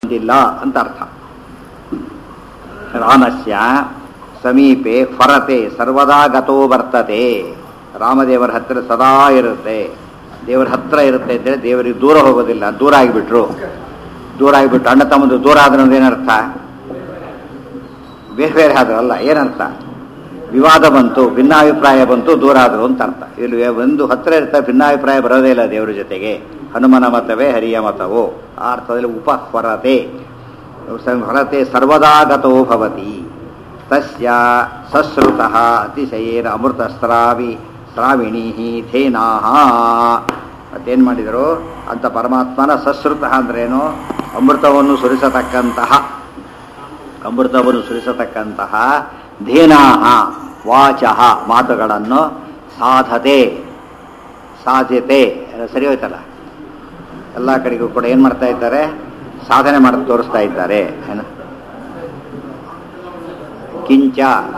ಬಂದಿಲ್ಲ ಅಂತ ಅರ್ಥ ರಾಮಸ್ಯ ಸಮೀಪೆ ಫರತೆ ಸರ್ವದಾ ಗತೋ ಬರ್ತತೆ ರಾಮದೇವರ ಹತ್ತಿರ ಸದಾ ಇರುತ್ತೆ ದೇವರ ಹತ್ರ ಇರುತ್ತೆ ಅಂದರೆ ದೇವರಿಗೆ ದೂರ ಹೋಗೋದಿಲ್ಲ ದೂರ ಆಗಿಬಿಟ್ರು ದೂರ ಆಗಿಬಿಟ್ಟು ಅಣ್ಣ ತಮ್ಮದು ದೂರ ಆದ್ರೆ ಅಂದ್ರೆ ಏನರ್ಥ ಬೇರೆ ಬೇರೆ ಆದ್ರಲ್ಲ ಏನರ್ಥ ವಿವಾದ ಬಂತು ಭಿನ್ನಾಭಿಪ್ರಾಯ ಬಂತು ದೂರ ಆದರು ಅಂತ ಅರ್ಥ ಇಲ್ಲಿ ಒಂದು ಹತ್ರ ಇರ್ತಾರೆ ಭಿನ್ನಾಭಿಪ್ರಾಯ ಬರೋದೇ ಇಲ್ಲ ದೇವರ ಜೊತೆಗೆ ಹನುಮನ ಮತವೇ ಹರಿಯ ಮತವೋ ಆ ಅರ್ಥದಲ್ಲಿ ಉಪಹ್ವರತೆ ಹೊರತೆ ಸರ್ವದಾ ಗತೋ ಭವತಿ ತಸ್ಯ ಸಶ್ರುತಃ ಅತಿಶಯೇನ ಅಮೃತ ಸ್ರಾವಿ ಸ್ರಾವಿಣಿ ಥೇನಾಹ ಮತ್ತೇನು ಮಾಡಿದರು ಅಂತ ಪರಮಾತ್ಮನ ಸಶ್ರುತಃ ಅಂದ್ರೇನು ಅಮೃತವನ್ನು ಸುರಿಸತಕ್ಕಂತಹ ಅಮೃತವನ್ನು ಸುರಿಸತಕ್ಕಂತಹ ಧೇನಾಹ ವಾಚಃ ಮಾತುಗಳನ್ನು ಸಾಧತೆ ಸಾಧ್ಯತೆ ಸರಿ ಹೋಯ್ತಲ್ಲ ಎಲ್ಲ ಕಡೆಗೂ ಕೂಡ ಏನು ಮಾಡ್ತಾ ಇದ್ದಾರೆ ಸಾಧನೆ ಮಾಡಿ ತೋರಿಸ್ತಾ ಇದ್ದಾರೆ ಏನು ಕಿಂಚ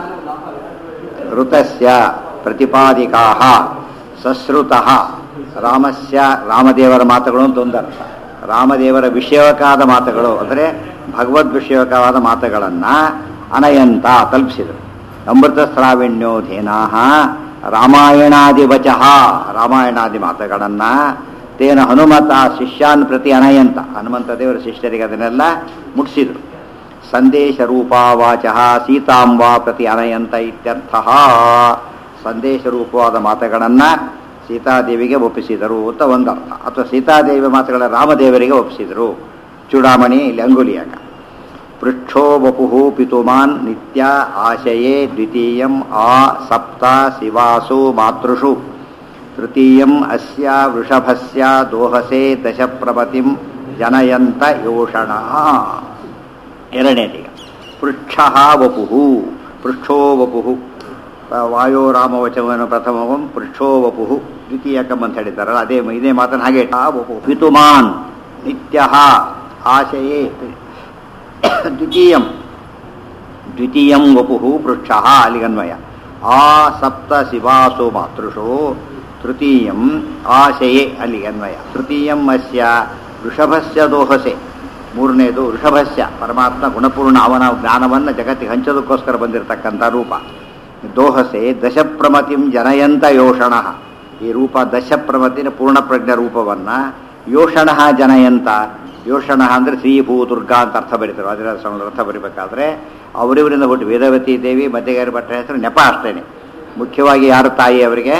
ಋತಸ್ಯ ಪ್ರತಿಪಾದಿಕಾ ಸಶ್ರುತಃ ರಾಮಸ್ಯ ರಾಮದೇವರ ಮಾತುಗಳು ಅಂತ ಒಂದರ್ಥ ರಾಮದೇವರ ವಿಷಯವಕಾದ ಮಾತುಗಳು ಅಂದರೆ ಭಗವದ್ ವಿಷಯವಕವಾದ ಮಾತುಗಳನ್ನು ಅನಯಂತ ತಲುಪಿಸಿದರು ಅಮೃತ ಸ್ರಾವಿಣ್ಯೋ ಧೇನಾಹ ರಾಮಾಯಣಾದಿ ವಚಃ ರಾಮಾಯಣಾದಿ ಮಾತುಗಳನ್ನು ತೇನ ಹನುಮತ ಶಿಷ್ಯಾನ್ ಪ್ರತಿ ಅನಯಂತ ಹನುಮಂತ ದೇವರ ಶಿಷ್ಯರಿಗೆ ಅದನ್ನೆಲ್ಲ ಮುಟ್ಟಿಸಿದರು ಸಂದೇಶ ರೂಪಾವಾಚ ಸೀತಾಂಬಾ ಪ್ರತಿ ಅನಯಂತ ಇತ್ಯರ್ಥ ಸಂದೇಶ ರೂಪವಾದ ಮಾತುಗಳನ್ನು ಸೀತಾದೇವಿಗೆ ಒಪ್ಪಿಸಿದರು ಅಂತ ಒಂದರ್ಥ ಅಥವಾ ಸೀತಾದೇವಿ ಮಾತುಗಳ ರಾಮದೇವರಿಗೆ ಒಪ್ಪಿಸಿದರು ಚೂಡಾಮಣಿ ಇಲ್ಲಿ ಅಂಗುಲಿಯಾಗ ಪೃಷ್ಠೋ ವಪು ಪಿತುಮಾನ್ ನಿತ್ಯ ಆಶಯೇ ದ್ವಿತೀಯಂ ಆ ಸಪ್ತ ಶಿವಾಸು ಮಾತೃಷು ತೃತೀಯಂ ಅಸ್ಯ ವೃಷಭಸ್ಯ ದೋಹಸೆ ದಶಪ್ರಭತಿಂ ಜನಯಂತ ಯೋಷಣ ಎರಡನೇದೀಗ ಪೃಚ್ಛ ವಪು ಪೃಷ್ಠೋ ವಪು ವಾಯೋ ರಾಮವಚವನ್ನು ಪ್ರಥಮವಂ ಪೃಷ್ಠೋ ವಪು ದ್ವಿತೀಯಕಂ ಅಂತ ಹೇಳಿದ್ದಾರಲ್ಲ ಅದೇ ಇದೇ ಮಾತನ್ನು ಹಾಗೆ ವಪು ಪಿತುಮಾನ್ ನಿತ್ಯ ಆಶಯೇ ದ್ವಿತೀಯಂ ದ್ವಿತೀಯಂ ವಪು ಪೃಚ್ಛ ಅಲ್ಲಿಗನ್ವಯ ಆ ಸಪ್ತ ಶಿವಾಸು ಮಾತೃಷು ತೃತೀಯಂ ಆಶಯೇ ಅಲ್ಲಿಗೆ ಅನ್ವಯ ತೃತೀಯಂ ಅಸ್ಯ ವೃಷಭಸ್ಯ ದೋಹಸೆ ಮೂರನೇದು ವೃಷಭಸ್ಯ ಪರಮಾತ್ಮ ಗುಣಪೂರ್ಣ ಅವನ ಜ್ಞಾನವನ್ನು ಜಗತ್ತಿಗೆ ಹಂಚೋದಕ್ಕೋಸ್ಕರ ಬಂದಿರತಕ್ಕಂಥ ರೂಪ ದೋಹಸೆ ದಶಪ್ರಮತಿಂ ಜನಯಂತ ಯೋಷಣ ಈ ರೂಪ ದಶಪ್ರಮತಿನ ಪೂರ್ಣಪ್ರಜ್ಞ ರೂಪವನ್ನು ಯೋಷಣ ಜನಯಂತ ಯೋಷಣ ಅಂದರೆ ಶ್ರೀ ಭೂ ದುರ್ಗಾ ಅಂತ ಅರ್ಥ ಬರೀತಾರೆ ಅದರ ಅರ್ಥ ಬರೀಬೇಕಾದ್ರೆ ಅವರಿವರಿಂದ ಹುಟ್ಟು ವೇದವತಿ ದೇವಿ ಮಧ್ಯಗಾರಿ ಭಟ್ಟ ಹೆಸರು ನೆಪ ಅಷ್ಟೇನೆ ಮುಖ್ಯವಾಗಿ ಯಾರು ತಾಯಿ ಅವರಿಗೆ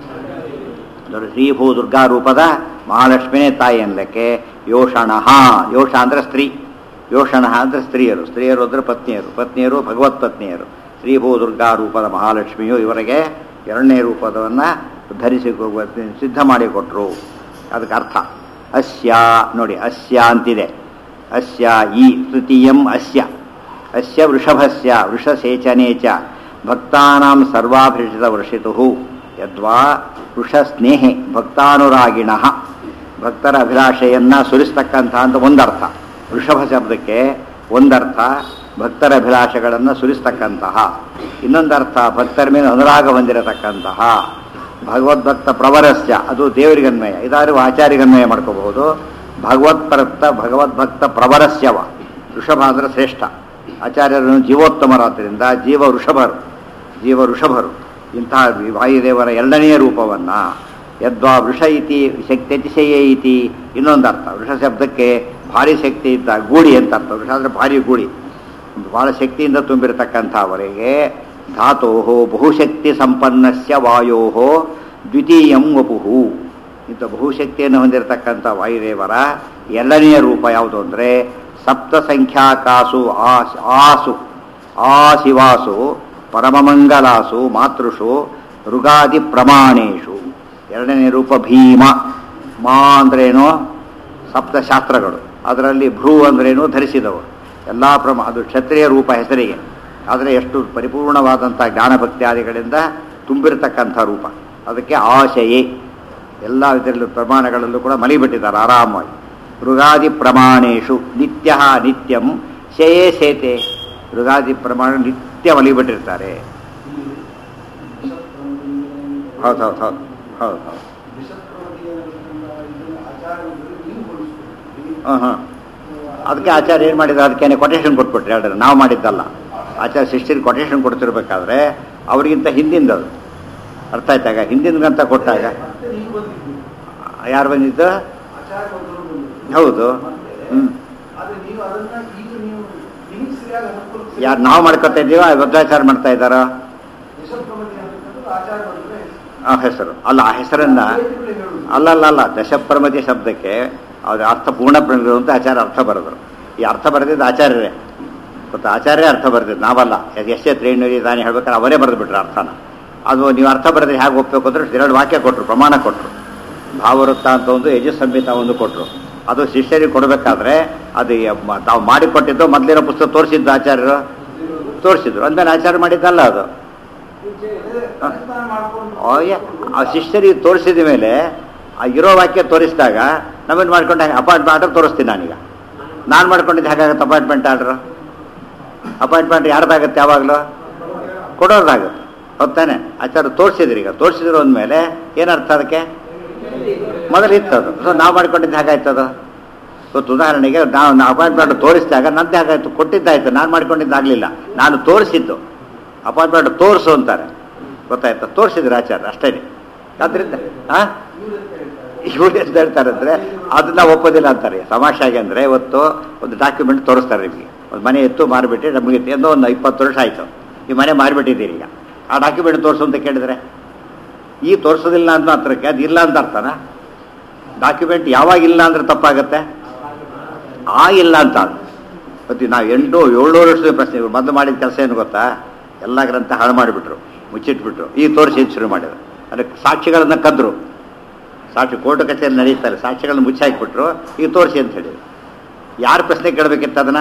ಶ್ರೀಭೂ ದುರ್ಗಾ ರೂಪದ ಮಹಾಲಕ್ಷ್ಮಿನೇ ತಾಯಿ ಅನ್ನಲಿಕ್ಕೆ ಯೋಷಣ ಯೋಷ ಅಂದರೆ ಸ್ತ್ರೀ ಯೋಷಣ ಅಂದರೆ ಸ್ತ್ರೀಯರು ಸ್ತ್ರೀಯರು ಅಂದರೆ ಪತ್ನಿಯರು ಪತ್ನಿಯರು ಭಗವತ್ ಪತ್ನಿಯರು ಶ್ರೀಭೂ ದುರ್ಗಾ ರೂಪದ ಮಹಾಲಕ್ಷ್ಮಿಯು ಇವರಿಗೆ ಎರಡನೇ ರೂಪದವನ್ನು ಧರಿಸಿ ಸಿದ್ಧ ಮಾಡಿಕೊಟ್ರು ಅದಕ್ಕೆ ಅರ್ಥ ಅಸ್ಯ ನೋಡಿ ಅಸ್ಯ ಅಂತಿದೆ ಅಸ್ಯ ಈ ತೃತೀಯಂ ಅಸ್ಯ ಅಸ್ಯ ವೃಷಭಸ್ಯ ವೃಷಸೇಚನೆ ಚ ಭಕ್ತಾನಾಂ ಸರ್ವಾಭೀಷಿತ ವರ್ಷಿತು ಯದ್ವಾ ವೃಷಸ್ನೇಹೆ ಭಕ್ತಾನುರಾಗಿಣ ಭಕ್ತರ ಅಭಿಲಾಷೆಯನ್ನು ಸುರಿಸ್ತಕ್ಕಂಥ ಅಂತ ಒಂದರ್ಥ ವೃಷಭ ಶಬ್ದಕ್ಕೆ ಒಂದರ್ಥ ಭಕ್ತರ ಅಭಿಲಾಷೆಗಳನ್ನು ಸುರಿಸ್ತಕ್ಕಂತಹ ಇನ್ನೊಂದರ್ಥ ಭಕ್ತರ ಮೇಲೆ ಅನುರಾಗ ಹೊಂದಿರತಕ್ಕಂತಹ ಭಗವದ್ಭಕ್ತ ಪ್ರವರಸ್ಯ ಅದು ದೇವರಿಗನ್ವಯ ಇದಾರು ಆಚಾರ್ಯಗನ್ವಯ ಮಾಡ್ಕೋಬಹುದು ಭಗವತ್ಪರಕ್ತ ಭಗವದ್ಭಕ್ತ ಪ್ರವರಸ್ಯವ ವೃಷಭ ಅಂದರೆ ಶ್ರೇಷ್ಠ ಆಚಾರ್ಯರನ್ನು ಜೀವೋತ್ತಮರಾದ್ದರಿಂದ ಜೀವ ವೃಷಭರು ಜೀವ ವೃಷಭರು ಇಂತಹ ವಾಯುದೇವರ ಎರಡನೆಯ ರೂಪವನ್ನು ಯದ್ವಾ ವೃಷ ಇತಿ ಶಕ್ತಿ ಅತಿಶಯ ಇತಿ ಇನ್ನೊಂದು ಅರ್ಥ ವೃಷ ಶಬ್ದಕ್ಕೆ ಭಾರಿ ಶಕ್ತಿ ಇದ್ದ ಗೂಡಿ ಅಂತ ಅರ್ಥ ವೃಷ ಅಂದರೆ ಭಾರಿ ಗೂಡಿ ಭಾಳ ಶಕ್ತಿಯಿಂದ ತುಂಬಿರತಕ್ಕಂಥವರಿಗೆ ಧಾತೋ ಬಹುಶಕ್ತಿ ಸಂಪನ್ನಸ್ಯ ವಾಯೋ ದ್ವಿತೀಯಂ ವಪುಹು ಇಂಥ ಬಹುಶಕ್ತಿಯನ್ನು ಹೊಂದಿರತಕ್ಕಂಥ ವಾಯುದೇವರ ಎರಡನೆಯ ರೂಪ ಯಾವುದು ಅಂದರೆ ಸಪ್ತ ಸಂಖ್ಯಾಕಾಸು ಆಸು ಆ ಶಿವಾಸು ಪರಮಮಂಗಲಾಸು ಮಾತೃಷು ಋಗಾದಿ ಪ್ರಮಾಣೇಶು ಎರಡನೇ ರೂಪ ಭೀಮ ಮಾ ಅಂದ್ರೇನು ಸಪ್ತಶಾಸ್ತ್ರಗಳು ಅದರಲ್ಲಿ ಭ್ರೂ ಅಂದ್ರೇನು ಧರಿಸಿದವರು ಎಲ್ಲ ಪ್ರಮ ಅದು ಕ್ಷತ್ರಿಯ ರೂಪ ಹೆಸರಿಗೆ ಆದರೆ ಎಷ್ಟು ಪರಿಪೂರ್ಣವಾದಂಥ ಜ್ಞಾನಭಕ್ತಿಯಾದಿಗಳಿಂದ ತುಂಬಿರತಕ್ಕಂಥ ರೂಪ ಅದಕ್ಕೆ ಆಶಯೇ ಎಲ್ಲ ಇದರಲ್ಲೂ ಪ್ರಮಾಣಗಳಲ್ಲೂ ಕೂಡ ಮಲಿಬಿಟ್ಟಿದ್ದಾರೆ ಆರಾಮವಾಗಿ ಮೃಗಾದಿ ಪ್ರಮಾಣೇಶು ನಿತ್ಯ ನಿತ್ಯಂ ಶಯೇ ಸೇತೆ ಮೃಗಾದಿ ಪ್ರಮಾಣ ನಿತ್ಯ ಮಲಿಬಿಟ್ಟಿರ್ತಾರೆ ಹೌದು ಹೌದು ಹೌದು ಹೌದು ಹೌದು ಹಾಂ ಹಾಂ ಅದಕ್ಕೆ ಆಚಾರ್ಯ ಏನು ಮಾಡಿದ್ರು ಅದಕ್ಕೇನೆ ಕೊಟೇಶನ್ ಕೊಟ್ಬಿಟ್ರು ಎರಡು ನಾವು ಮಾಡಿದ್ದಲ್ಲ ಆಚಾರ್ಯ ಶಿಷ್ಯರಿಗೆ ಕೊಟೇಶನ್ ಕೊಡ್ತಿರ್ಬೇಕಾದ್ರೆ ಅವ್ರಿಗಿಂತ ಹಿಂದಿಂದ ಅದು ಅರ್ಥ ಆಯ್ತಾಗ ಹಿಂದಿನಗಂತ ಕೊಟ್ಟಾಗ ಮತ್ತೆ ನೀವು ಬಂದಿದ್ದು ಯಾರು ಬಂದಿದ್ದು ಆಚಾರ ಬಂದವರು ಬಂದಿದ್ದು. ಹೌದು ಹ್ಞೂ ಆದ್ರೆ ನೀವು ಅದನ್ನ ಈಗ ನೀವು ನಿಮಗೆ ಸರಿಯಾಗಿ ಅನುಕೂಲ ಯಾರು ನಾವು ಮಾಡ್ಕೊತಾ ಇದ್ದೀವೋ ಮಧ್ವಾಚಾರ ಮಾಡ್ತಾ ಇದ್ದಾರೋ ಯಶೋಪ್ರಮತಿ ಅಂತಕ್ಕಂಥದ್ದು ಆಚಾರ ಬಂದ್ರೆ ಆ ಹೆಸರು ಅಲ್ಲ ಆ ಹೆಸರನ್ನ ವೇದಿಗಳು ಹೇಳುವುದು. ಅಲ್ಲಲ್ಲ ಅಲ್ಲ ದಶಪ್ರಮತಿ ಶಬ್ದಕ್ಕೆ ಅದು ಅರ್ಥ ಪೂರ್ಣ ಪ್ರಜ್ಞರು ಅಂತ ಆಚಾರ್ಯ ಅರ್ಥ ಬರೆದರು ಈ ಅರ್ಥ ಬರೆದಿದ್ದು ಆಚಾರ್ಯರೇ ಗೊತ್ತಾ ಆಚಾರ್ಯ ಅರ್ಥ ಬರೆದಿದ್ದು ನಾವಲ್ಲ ಎಷ್ಟೇ ತ್ರೇಣಿ ತಾನೇ ಹೇಳ್ಬೇಕಾದ್ರೆ ಅವರೇ ಬರೆದು ಬಿಟ್ರು ಅರ್ಥನ ಅದು ನೀವು ಅರ್ಥ ಬರೆದ್ರೆ ಹೇಗೆ ಒಪ್ಪಬೇಕು ಅಂದ್ರೆ ಎರಡು ವಾಕ್ಯ ಕೊಟ್ಟರು ಪ್ರಮಾಣ ಕೊಟ್ಟರು ಭಾವವೃತ್ತ ಅಂತ ಒಂದು ಯಜು ಸಂಹಿತ ಒಂದು ಕೊಟ್ಟರು ಅದು ಶಿಷ್ಯರಿಗೆ ಕೊಡಬೇಕಾದ್ರೆ ಅದು ಯ- ಮ- ತಾವು ಮಾಡಿಕೊಟ್ಟಿದ್ದು ಮೊದಲಿರೋ ಪುಸ್ತಕ ತೋರಿಸಿದ್ದು ಆಚಾರ್ಯರು ತೋರಿಸಿದ್ರು ಅಂದ್ಮೇಲೆ ಆಚಾರ್ಯ ಮಾಡಿದ್ದಲ್ಲ ಅದು ಅದೇ ಅನುಷ್ಠಾನ ಮಾಡ್ಕೊಂಡು ಅಯ್ಯ, ಆ ಶಿಷ್ಯರಿಗೆ ತೋರಿಸಿದ ಮೇಲೆ ಆ ಇರೋ ವಾಕ್ಯ ತೋರಿಸಿದಾಗ ನಮ್ಮನ್ನು ಮಾಡ್ಕೊಂಡು ಅಪಾಯಿಂಟ್ಮೆಂಟ್ ಆರ್ಡರ್ ತೋರಿಸ್ತೀನಿ ನಾನೀಗ ನಾನು ಮಾಡ್ಕೊಂಡಿದ್ದು ಹೇಗಾಗುತ್ತೆ ಅಪಾಯಿಂಟ್ಮೆಂಟ್ ಆರ್ಡರ್ ಅಪಾಯಿಂಟ್ಮೆಂಟ್ ಯಾರ್ದಾಗತ್ತೆ ಯಾವಾಗಲೂ ಕೊಡೋರ್ದಾಗುತ್ತೆ ಹೊತ್ತಾನೆ ಆಚಾರ ತೋರಿಸಿದ್ರಿ ಈಗ ತೋರಿಸಿದ್ರು ಅಂದಮೇಲೆ ಏನರ್ಥ ಅದಕ್ಕೆ ಮೊದಲು ಇತ್ತದು ಸೊ ನಾವು ಮಾಡ್ಕೊಂಡಿದ್ದು ಹೇಗಾಯ್ತದು ಇವತ್ತು ಉದಾಹರಣೆಗೆ ನಾವು ಅಪಾಯಿಂಟ್ಮೆಂಟ್ ತೋರಿಸಿದಾಗ ನಂದು ಹೇಗಾಯ್ತು ಕೊಟ್ಟಿದ್ದಾಯ್ತು ನಾನು ಮಾಡ್ಕೊಂಡಿದ್ದಾಗಲಿಲ್ಲ ನಾನು ತೋರಿಸಿದ್ದು ಅಪಾಯಿಂಟ್ಮೆಂಟ್ ತೋರಿಸು ಅಂತಾರೆ ಗೊತ್ತಾಯ್ತಾ ತೋರಿಸಿದ್ರು ಆಚಾರ ಅಷ್ಟೇ ಅದರಿಂದ ಹಾಂ ಇವ್ರು ಎಷ್ಟು ಹೇಳ್ತಾರೆ ಅಂದರೆ ಅದನ್ನ ಒಪ್ಪೋದಿಲ್ಲ ಅಂತಾರೆ ಸಮಾಷಾಗೆ ಅಂದರೆ ಇವತ್ತು ಒಂದು ಡಾಕ್ಯುಮೆಂಟ್ ತೋರಿಸ್ತಾರೆ ನಿಮಗೆ ಒಂದು ಮನೆ ಎತ್ತು ಮಾರಿಬಿಟ್ಟು ನಮಗೆ ಏನೋ ಒಂದು ಇಪ್ಪತ್ತು ವರ್ಷ ಆಯಿತು ಈ ಮನೆ ಮಾರಿಬಿಟ್ಟಿದ್ದೀರಿ ಈಗ ಆ ಡಾಕ್ಯುಮೆಂಟ್ ತೋರಿಸು ಅಂತ ಕೇಳಿದ್ರೆ ಈ ತೋರಿಸೋದಿಲ್ಲ ಅಂತ ಮಾತ್ರಕ್ಕೆ ಅದು ಇಲ್ಲ ಅಂತ ಅರ್ಥನಾ ಡಾಕ್ಯುಮೆಂಟ್ ಯಾವಾಗ ಇಲ್ಲ ಅಂದ್ರೆ ತಪ್ಪಾಗತ್ತೆ ಆ ಇಲ್ಲ ಅಂತ ಅದು. ಮತ್ತೆ ನಾವು ಎಂಟು ಏಳ್ನೂರು ವರ್ಷದ ಪ್ರಶ್ನೆ ಇವ್ರು ಮೊದಲು ಮಾಡಿದ ಕೆಲಸ ಏನು ಗೊತ್ತಾ ಎಲ್ಲ ಗ್ರಂಥ ಹಾಳು ಮಾಡಿಬಿಟ್ರು ಮುಚ್ಚಿಟ್ಬಿಟ್ರು ಈ ತೋರಿಸಿ ಶುರು ಮಾಡಿದ್ರು ಅದಕ್ಕೆ ಸಾಕ್ಷಿಗಳನ್ನ ಕದ್ರು ಸಾಕ್ಷಿ ಕೋರ್ಟ್ ಕಚೇರಿ ನಡೀತಾರೆ ಸಾಕ್ಷಿಗಳನ್ನ ಮುಚ್ಚಾಕ್ಬಿಟ್ರು ಈಗ ತೋರಿಸಿ ಅಂತ ಹೇಳಿದ್ರು ಯಾರು ಪ್ರಶ್ನೆ ಕೇಳಬೇಕಿತ್ತು ಅದನ್ನ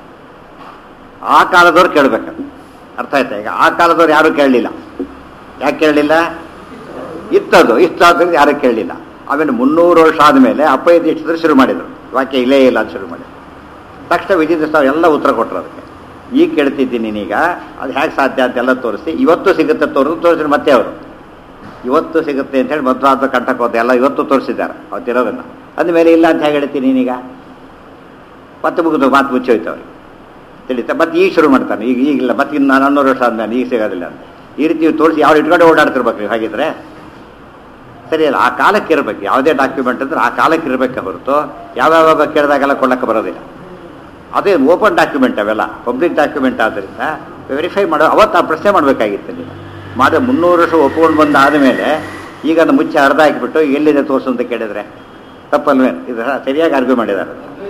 ಆ ಕಾಲದವ್ರು ಕೇಳಬೇಕು ಅರ್ಥ ಆಯ್ತಾ ಈಗ ಆ ಕಾಲದವ್ರು ಯಾರೂ ಕೇಳಲಿಲ್ಲ ಯಾಕೆ ಕೇಳಲಿಲ್ಲ ಇತ್ತದು ಇಷ್ಟಾದ್ರಿಂದ ಯಾರೂ ಕೇಳಲಿಲ್ಲ ಆಮೇಲೆ ಮುನ್ನೂರು ವರ್ಷ ಆದಮೇಲೆ ಅಪ್ಪಯ್ಯ ದೀಕ್ಷಿತರು ಶುರು ಮಾಡಿದರು ವಾಕ್ಯ ಇಲ್ಲೇ ಇಲ್ಲ ಅಂತ ಶುರು ಮಾಡಿದ್ರು ತಕ್ಷಣ ವಿಜಯ ಸಾವ್ ಎಲ್ಲ ಉತ್ತರ ಕೊಟ್ಟರು ಅದಕ್ಕೆ ಈಗ ಕೇಳ್ತಿದ್ದೀನಿ ನೀನೀಗ ಅದು ಹೇಗೆ ಸಾಧ್ಯ ಅಂತೆಲ್ಲ ತೋರಿಸಿ ಇವತ್ತು ಸಿಗುತ್ತೆ ತೋರಿದ್ರು ತೋರಿಸಿದ್ರು ಮತ್ತೆ ಅವರು ಇವತ್ತು ಸಿಗುತ್ತೆ ಅಂತ ಹೇಳಿ ಮಧ್ವಾದ ಕಂಠಕ್ಕೆ ಹೋದ ಎಲ್ಲ ಇವತ್ತು ತೋರಿಸಿದ್ದಾರೆ ಅವತ್ತಿರೋದನ್ನ ಅಂದಮೇಲೆ ಇಲ್ಲ ಅಂತ ಹೇಗೆ ಹೇಳ್ತೀನಿ ನೀನೀಗ ಮತ್ತೆ ಮುಗಿದು ಮಾತು ಮುಚ್ಚೋಯ್ತು ಅವ್ರಿಗೆ ತಿಳಿತಾ ಮತ್ತೆ ಈಗ ಶುರು ಮಾಡ್ತಾನೆ ಈಗ ಈಗಿಲ್ಲ ಮತ್ತೆ ಇನ್ನು ನಾನ್ನೂರು ವರ್ಷ ಆದ್ಮೇಲೆ ಈಗ ಸಿಗೋದಿಲ್ಲ ಅಂತ ಈ ರೀತಿ ತೋರಿಸಿ ಯಾವ ಇಟ್ಕೊಂಡು ಓಡಾಡ್ತಿರ್ಬೇಕು ನೀವು ಹಾಗಿದ್ರೆ ಸರಿ ಅಲ್ಲ ಆ ಕಾಲಕ್ಕೆ ಇರಬೇಕು ಯಾವುದೇ ಡಾಕ್ಯುಮೆಂಟ್ ಅಂದ್ರೆ ಆ ಕಾಲಕ್ಕೆ ಇರಬೇಕೆ ಹೊರತು ಯಾವ್ಯಾವ ಕೇಳಿದಾಗೆಲ್ಲ ಕೊಡಕ್ಕೆ ಬರೋದಿಲ್ಲ ಅದೇ ಓಪನ್ ಡಾಕ್ಯುಮೆಂಟ್ ಅವೆಲ್ಲ ಪಬ್ಲಿಕ್ ಡಾಕ್ಯುಮೆಂಟ್ ಆದ್ದರಿಂದ ವೆರಿಫೈ ಮಾಡೋ ಅವತ್ತು ಆ ಪ್ರಶ್ನೆ ಮಾಡಬೇಕಾಗಿತ್ತು ನೀವು ಮಾಡಿ ಮುನ್ನೂರು ವರ್ಷ ಒಪ್ಕೊಂಡು ಬಂದ ಆದಮೇಲೆ ಈಗ ಅದನ್ನ ಮುಚ್ಚಿ ಅರ್ಧ ಹಾಕಿಬಿಟ್ಟು ಎಲ್ಲಿದೆ ತೋರಿಸು ಅಂತ ಕೇಳಿದ್ರೆ ತಪ್ಪಲ್ವೇ ಇದು ಸರಿಯಾಗಿ ಆರ್ಗ್ಯೂ ಮಾಡಿದ್ದಾರೆ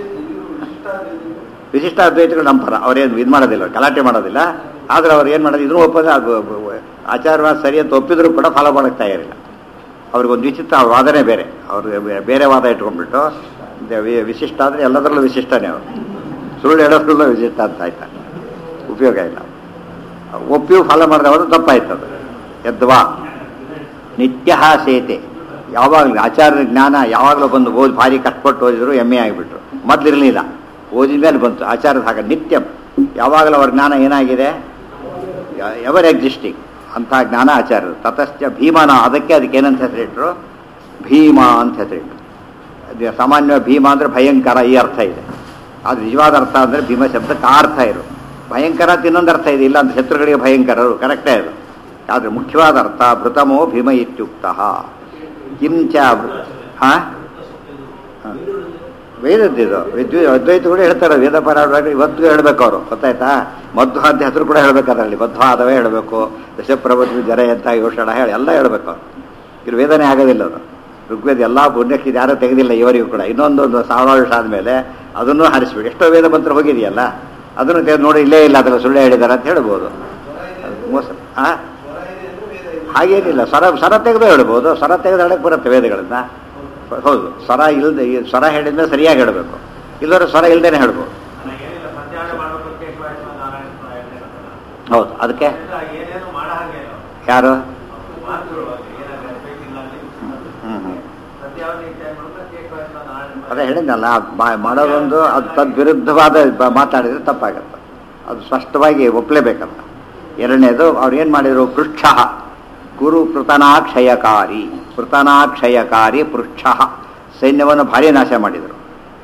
ವಿಶಿಷ್ಟ ಅದ್ವೈತಗಳು ನಮ್ಮ ಪರ ಅವ್ರೇನು ಇದು ಮಾಡೋದಿಲ್ಲ ಗಲಾಟೆ ಮಾಡೋದಿಲ್ಲ ಆದ್ರೆ ಅವ್ರು ಏನು ಮಾಡೋದು ಇದನ್ನು ಒಪ್ಪೋದು ಅದು ಆಚಾರವಾದ ಸರಿ ಅಂತ ಒಪ್ಪಿದ್ರು ಕೂಡ ಫಾಲೋ ಮಾಡೋಕ್ಕೆ ತಯಾರಿಲ್ಲ ಅವ್ರಿಗೊಂದು ವಿಚಿತ್ರ ಅವ್ರ ವಾದನೆ ಬೇರೆ ಅವರು ಬೇರೆ ವಾದ ಇಟ್ಕೊಂಡ್ಬಿಟ್ಟು ದ- ವಿ- ವಿಶಿಷ್ಟ ಅಂದರೆ ಎಲ್ಲದರಲ್ಲೂ ವಿಶಿಷ್ಟನೇ ಅವರು ಸುಳ್ಳು ಹೇಳೋದ್ರಲ್ಲೂ ವಿಶಿಷ್ಟ ಅಂತ ಆಯ್ತಾ ಉಪಯೋಗ ಇಲ್ಲ ಒಪ್ಪಿಯೂ ಫಾಲೋ ಮಾಡಿದ್ರೆ ಅವರು ತಪ್ಪಾಯ್ತು ಅದು ಯದ್ವಾ ನಿತ್ಯ ಸೇತೆ ಯಾವಾಗಲೂ ಆಚಾರ್ಯ ಜ್ಞಾನ ಯಾವಾಗಲೂ ಬಂದು ಓದಿ ಭಾರಿ ಕಷ್ಟಪಟ್ಟು ಓದಿದ್ರು ಎಮ್ಮೆ ಆಗಿಬಿಟ್ರು ಮೊದಲಿರಲಿಲ್ಲ ಓದಿದ ಮೇಲೆ ಬಂತು ಆಚಾರದ ಹಾಗೆ ನಿತ್ಯ ಯಾವಾಗಲೂ ಅವ್ರ ಜ್ಞಾನ ಏನಾಗಿದೆ ಎವರ್ ಎಕ್ಸಿಸ್ಟಿಂಗ್ ಅಂಥ ಜ್ಞಾನ ಆಚಾರ್ಯರು ತತಶ್ಚ ಭೀಮನ ಅದಕ್ಕೆ ಅದಕ್ಕೆ ಏನಂತ ಹೆಸರಿಟ್ರು ಭೀಮ ಅಂತ ಹೆಸರಿಟ್ರು ಅದು ಸಾಮಾನ್ಯ ಭೀಮ ಅಂದರೆ ಭಯಂಕರ ಈ ಅರ್ಥ ಇದೆ ಅದು ನಿಜವಾದ ಅರ್ಥ ಅಂದರೆ ಭೀಮ ಶಬ್ದಕ್ಕೆ ಆ ಅರ್ಥ ಇರು ಭಯಂಕರ ಅಂತ ಇನ್ನೊಂದು ಅರ್ಥ ಇದೆ ಇಲ್ಲ ಅಂತ ಶತ್ರುಗಳಿಗೆ ಭಯಂಕರರು ಕರೆಕ್ಟೇ ಅದು ಆದರೆ ಮುಖ್ಯವಾದ ಅರ್ಥ ಭೃತಮೋ ಭೀಮ ಇತ್ಯುಕ್ತ ಕಿಂಚ ಹಾ ಹಾಂ ವೇದದ್ದಿದು ವಿದ್ಯು ಅದ್ವೈತಗಳು ಹೇಳ್ತಾರೆ ವೇದ ಪರಾಯಣ ಇವತ್ತು ಹೇಳ್ಬೇಕು ಅವರು ಗೊತ್ತಾಯ್ತಾ ಮಧ್ವ ಅಂತ ಹೆಸರು ಕೂಡ ಹೇಳ್ಬೇಕು ಅದರಲ್ಲಿ ಮಧ್ವ ಆದವೇ ಹೇಳಬೇಕು ದಶಪ್ರಭು ಜರ ಅಂತ ಯೋಷಣ ಹೇಳಿ ಎಲ್ಲ ಹೇಳ್ಬೇಕು ಅವ್ರು ಇದು ವೇದನೆ ಆಗೋದಿಲ್ಲ ಅದು ಋಗ್ವೇದ ಎಲ್ಲ ಪುಣ್ಯಕ್ಕೆ ಇದು ಯಾರೂ ತೆಗೆದಿಲ್ಲ ಇವರಿಗೂ ಕೂಡ ಇನ್ನೊಂದು ಒಂದು ಸಾವಿರ ವರ್ಷ ಆದಮೇಲೆ ಅದನ್ನು ಹರಿಸ್ಬಿಡಿ ಎಷ್ಟೋ ವೇದ ಮಂತ್ರ ಹೋಗಿದೆಯಲ್ಲ ಅದನ್ನು ತೆಗೆದು ನೋಡಿ ಇಲ್ಲೇ ಇಲ್ಲ ಅದರ ಸುಳ್ಳು ಹೇಳಿದ್ದಾರೆ ಅಂತ ಹೇಳ್ಬೋದು ಮೋಸ ಆ ಹಾಗೇನಿಲ್ಲ ಸ್ವರ ಸ್ವರ ತೆಗೆದು ಹೇಳ್ಬೋದು ಸ್ವರ ತೆಗೆದು ಹೇಳಕ್ಕೆ ಬರುತ್ತೆ ವೇದಗಳನ್ನ ಹೌದು ಸ್ವರ ಇಲ್ದೆ ಈ ಸ್ವರ ಹೇಳಿದ್ರೆ ಸರಿಯಾಗಿ ಹೇಳಬೇಕು ಇಲ್ಲದ್ರೆ ಸ್ವರ ಇಲ್ದೇನೆ ಹೇಳ್ಬೋದು ಏನಿಲ್ಲ ಪ್ರತ್ಯಾಹಾರ ಮಾಡಬೇಕು ಕೇಶವಾಯಸ್ವ ನಾರಾಯಣ ಸ್ವ ಹೇಳ್ತಾರೆ ಹೌದು ಅದಕ್ಕೆ ಏನೇನು ಮಾಡೋ ಹಾಗೆ ಇಲ್ಲ. ಯಾರು ಮಾತುಗಳು ಹಾಗೆ ಏನಾದ್ರೆ ಬೇಕಿಲ್ಲ ಅಲ್ಲಿ ಹ್ಮ್ ಹ್ಮ್ ಸತ್ಯಾವಧಿ ವಿಚಾರ ಮಾಡಿದ್ರೆ ಕೇಶವಾಯಸ್ವ ನಾರಾಯಣ ಸ್ವ ಅದೇ ಹೇಳಿದ್ನಲ್ಲ ಅದು ಮಾ- ಮಾಡೋದೊಂದು ಅದು ತದ್ವಿರುದ್ಧವಾದ ಬ- ಮಾತಾಡಿದ್ರೆ ತಪ್ಪಾಗತ್ತೆ ಅದು ಸ್ಪಷ್ಟವಾಗಿ ಒಪ್ಪಲೇಬೇಕಲ್ಲ ಎರಡನೇದು ಅವ್ರು ಏನು ಮಾಡಿದರು ಪೃಕ್ಷ ಗುರು ಪೃತನಾಕ್ಷಯಕಾರಿ ಪೃತನಾಕ್ಷಯಕಾರಿ ಪೃಕ್ಷ ಸೈನ್ಯವನ್ನು ಭಾರಿ ನಾಶ ಮಾಡಿದರು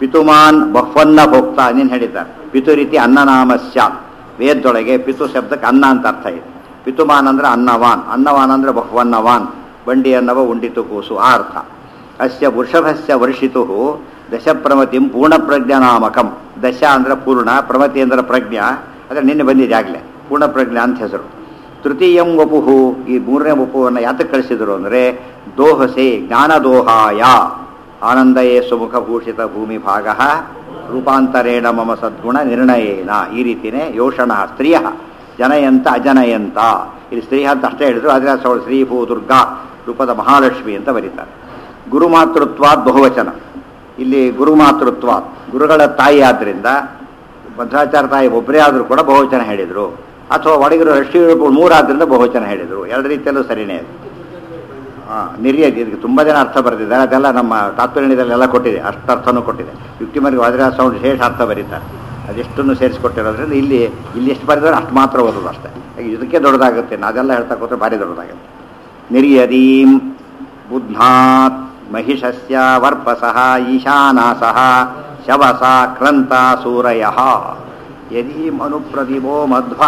ಪಿತುಮಾನ್ ಬಹ್ವನ್ನ ಭೋಕ್ತ ನೀನು ಹೇಳಿದ್ದಾರೆ ಪಿತು ರೀತಿ ಅನ್ನನಾಮ ಸ್ಯಾತ್ ವೇದದೊಳಗೆ ಪಿತು ಶಬ್ದಕ್ಕೆ ಅನ್ನ ಅಂತ ಅರ್ಥ ಇದೆ ಪಿತುಮಾನ್ ಅಂದ್ರೆ ಅನ್ನವಾನ್ ಅನ್ನವಾನ್ ಅಂದ್ರೆ ಬಹ್ವನ್ನವಾನ್ ಬಂಡಿ ಅನ್ನವ ಉಂಡಿತು ಕೂಸು ಆ ಅರ್ಥ ಅಸ್ಯ ವೃಷಭಸ್ಯ ವರ್ಷಿತು ದಶಪ್ರಮತಿಂ ಪೂರ್ಣಪ್ರಜ್ಞಾನಾಮಕಂ ದಶ ಅಂದ್ರೆ ಪೂರ್ಣ ಪ್ರಮತಿ ಅಂದ್ರೆ ಪ್ರಜ್ಞಾ ಅಂದ್ರೆ ನಿನ್ನೆ ಬಂದಿದೆ ಆಗಲೇ ಪೂರ್ಣಪ್ರಜ್ಞಾ ಅಂತ ಹೆಸರು ತೃತೀಯಂ ವಪುಹು ಈ ಮೂರನೇ ವಪುವನ್ನು ಯಾತಕ್ಕೆ ಕಳಿಸಿದರು ಅಂದರೆ ದೋಹಸೆ ಜ್ಞಾನದೋಹಾಯ ಆನಂದಯೇ ಸುಮುಖಭೂಷಿತ ಭೂಮಿ ಭಾಗ ರೂಪಾಂತರೇಣ ಮಮ ಸದ್ಗುಣ ನಿರ್ಣಯೇನ ಈ ರೀತಿಯೇ ಯೋಷಣ ಸ್ತ್ರೀಯ ಜನಯಂತ ಅಜನಯಂತ ಇಲ್ಲಿ ಸ್ತ್ರೀ ಅಂತ ಅಷ್ಟೇ ಹೇಳಿದ್ರು ಆದರೆ ಅವಳು ಶ್ರೀ ಭೂ ದುರ್ಗಾ ರೂಪದ ಮಹಾಲಕ್ಷ್ಮಿ ಅಂತ ಬರೀತಾರೆ ಗುರುಮಾತೃತ್ವಾದ್ ಬಹುವಚನ ಇಲ್ಲಿ ಗುರುಮಾತೃತ್ವಾತ್ ಗುರುಗಳ ತಾಯಿ ಆದ್ದರಿಂದ ಭದ್ರಾಚಾರ ತಾಯಿ ಒಬ್ಬರೇ ಆದರೂ ಕೂಡ ಬಹುವಚನ ಹೇಳಿದರು ಅಥವಾ ಒಳಗಿರೋ ಋಷಿ ಮೂರಾದ್ರಿಂದ ಬಹುವಚನ ಹೇಳಿದರು ಎರಡು ರೀತಿಯಲ್ಲೂ ಸರಿನೇ ಅದು ಹಾಂ ನಿರ್ಯತಿ ಇದಕ್ಕೆ ತುಂಬ ಜನ ಅರ್ಥ ಬರೆದಿದ್ದಾರೆ ಅದೆಲ್ಲ ನಮ್ಮ ತಾತ್ಪರ್ಯದಲ್ಲೆಲ್ಲ ಕೊಟ್ಟಿದೆ ಅಷ್ಟು ಅರ್ಥನೂ ಕೊಟ್ಟಿದೆ ಯುಕ್ತಿಮರಿಗೆ ವಾದ್ರಾಜ ಸೌಂಡ್ ಶೇಷ ಅರ್ಥ ಬರೀತಾರೆ ಅದೆಷ್ಟನ್ನು ಸೇರಿಸ್ಕೊಟ್ಟಿರೋದ್ರಿಂದ ಇಲ್ಲಿ ಇಲ್ಲಿ ಎಷ್ಟು ಬರೆದ್ರೆ ಅಷ್ಟು ಮಾತ್ರ ಓದೋದು ಅಷ್ಟೇ ಈಗ ಇದಕ್ಕೆ ದೊಡ್ಡದಾಗುತ್ತೆ ನಾ ಅದೆಲ್ಲ ಹೇಳ್ತಾ ಕೂತ್ರೆ ಭಾರಿ ದೊಡ್ಡದಾಗುತ್ತೆ ನಿರ್ಯದೀಂ ಬುಧ್ನಾತ್ ಮಹಿಷಸ್ಯ ವರ್ಪಸಃ ಈಶಾನಾಸಃ ಶವಸ ಕ್ರಂತ ಸೂರಯ ಯದೀಂ ಅನುಪ್ರತಿಭೋ ಮಧ್ವ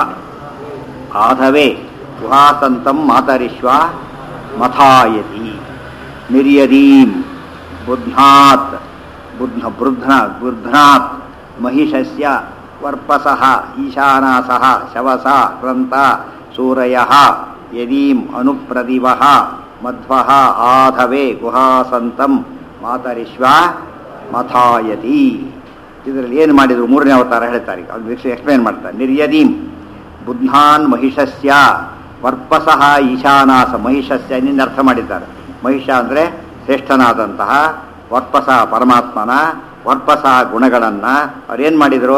ಆಧವೇ ಗುಹಾಸಂತಂ ಮಾತರಿಶ್ವ ಮಥಾಯತಿ ನಿರ್ಯದೀಂ ಬುಧ್ನಾತ್ ಬುಧ್ನ ಬೃಧ್ನ ಬೃಧ್ನಾತ್ ಮಹಿಷಸ್ಯ ವರ್ಪಸಃ ಈಶಾನಾಸಃ ಶವಸ ಕ್ರಂತ ಸೂರಯ ಯದೀಂ ಅನುಪ್ರದಿವಃ ಮಧ್ವಃ ಆಧವೇ ಗುಹಾಸಂತಂ ಮಾತರಿಶ್ವ ಮಥಾಯತಿ ಇದರಲ್ಲಿ ಏನು ಮಾಡಿದ್ರು ಮೂರನೇ ಅವತಾರ ಹೇಳ್ತಾರೆ ಈಗ ಅದು ಎಕ್ಸ್ಪ್ಲೇನ್ ಮಾಡ್ತಾರೆ ನಿರ್ಯದೀಂ ಬುಧ್ನಾನ್ ಮಹಿಷಸ್ಯ ವರ್ಪಸಃ ಈಶಾನಾಸ ಮಹಿಷಸ್ಯ ನಿನ್ನ ಅರ್ಥ ಮಾಡಿದ್ದಾರೆ ಮಹಿಷ ಅಂದರೆ ಶ್ರೇಷ್ಠನಾದಂತಹ ವರ್ಪಸ ಪರಮಾತ್ಮನ ವರ್ಪಸ ಗುಣಗಳನ್ನು ಅವ್ರೇನು ಮಾಡಿದರು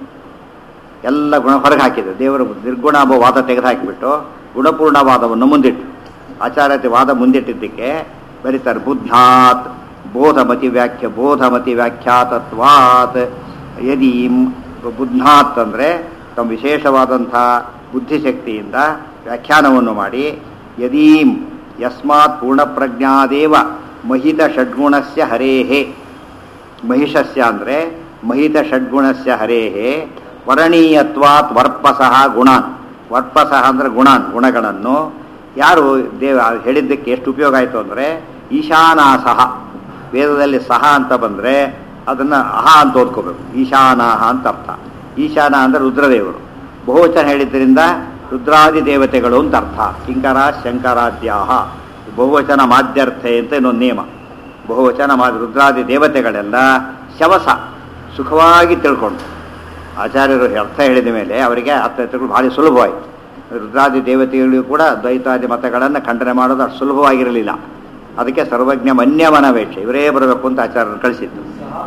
ಎಲ್ಲ ಗುಣ ಹೊರಗೆ ಹಾಕಿದ್ರು ದೇವರು ನಿರ್ಗುಣಾಭ ವಾದ ತೆಗೆದುಹಾಕಿಬಿಟ್ಟು ಗುಣಪೂರ್ಣವಾದವನ್ನು ಮುಂದಿಟ್ಟು ಆಚಾರ್ಯತೆ ವಾದ ಮುಂದಿಟ್ಟಿದ್ದಕ್ಕೆ ಬರೀತಾರೆ ಬುದ್ಧಾತ್ ಬೋಧಮತಿ ವ್ಯಾಖ್ಯ ಬೋಧಮತಿ ವ್ಯಾಖ್ಯಾತತ್ವಾತ್ ಯದೀಂ ಬುದ್ಧಾತ್ ಅಂದರೆ ತಮ್ಮ ವಿಶೇಷವಾದಂಥ ಬುದ್ಧಿಶಕ್ತಿಯಿಂದ ವ್ಯಾಖ್ಯಾನವನ್ನು ಮಾಡಿ ಯದೀಂ ಯಸ್ಮಾತ್ ಪೂರ್ಣಪ್ರಜ್ಞಾದೇವ ಮಹಿತ ಷಡ್ಗುಣಸ್ಯ ಹರೇಹೇ ಮಹಿಷಸ್ಯ ಅಂದರೆ ಮಹಿತ ಷಡ್ಗುಣಸ್ಯ ಹರೇಹೇ ವರಣೀಯತ್ವಾತ್ ವರ್ಪಸಃ ಗುಣಾನ್ ವರ್ಪಸಃ ಅಂದರೆ ಗುಣಾನ್ ಗುಣಗಳನ್ನು ಯಾರು ದೇವ ಹೇಳಿದ್ದಕ್ಕೆ ಎಷ್ಟು ಉಪಯೋಗ ಆಯಿತು ಅಂದರೆ ಈಶಾನಾಸಹ ವೇದದಲ್ಲಿ ಸಹ ಅಂತ ಬಂದರೆ ಅದನ್ನು ಅಹ ಅಂತ ಓದ್ಕೋಬೇಕು ಈಶಾನಾಹ ಅಂತ ಅರ್ಥ ಈಶಾನ ಅಂದರೆ ರುದ್ರದೇವರು ಬಹುವಚನ ಹೇಳಿದ್ದರಿಂದ ರುದ್ರಾದಿ ದೇವತೆಗಳು ಅಂತ ಅರ್ಥ ಕಿಂಕರ ಶಂಕರಾದ್ಯಾಹ ಬಹುವಚನ ಮಾಧ್ಯರ್ಥೆ ಅಂತ ಇನ್ನೊಂದು ನಿಯಮ ಬಹುವಚನ ಮಾದ ರುದ್ರಾದಿ ದೇವತೆಗಳೆಲ್ಲ ಶವಸ ಸುಖವಾಗಿ ತಿಳ್ಕೊಂಡು ಆಚಾರ್ಯರು ಅರ್ಥ ಹೇಳಿದ ಮೇಲೆ ಅವರಿಗೆ ಅರ್ಥ ತಿಳ್ಕೊಂಡು ಭಾರಿ ಸುಲಭವಾಯಿತು ರುದ್ರಾದಿ ದೇವತೆಗಳಿಗೂ ಕೂಡ ದ್ವೈತಾದಿ ಮತಗಳನ್ನು ಖಂಡನೆ ಮಾಡೋದು ಅಷ್ಟು ಸುಲಭವಾಗಿರಲಿಲ್ಲ ಅದಕ್ಕೆ ಸರ್ವಜ್ಞ ಮನ್ಯವನವೇಕ್ಷೆ ಇವರೇ ಬರಬೇಕು ಅಂತ ಆಚಾರ್ಯರು ಕಳಿಸಿದ್ದು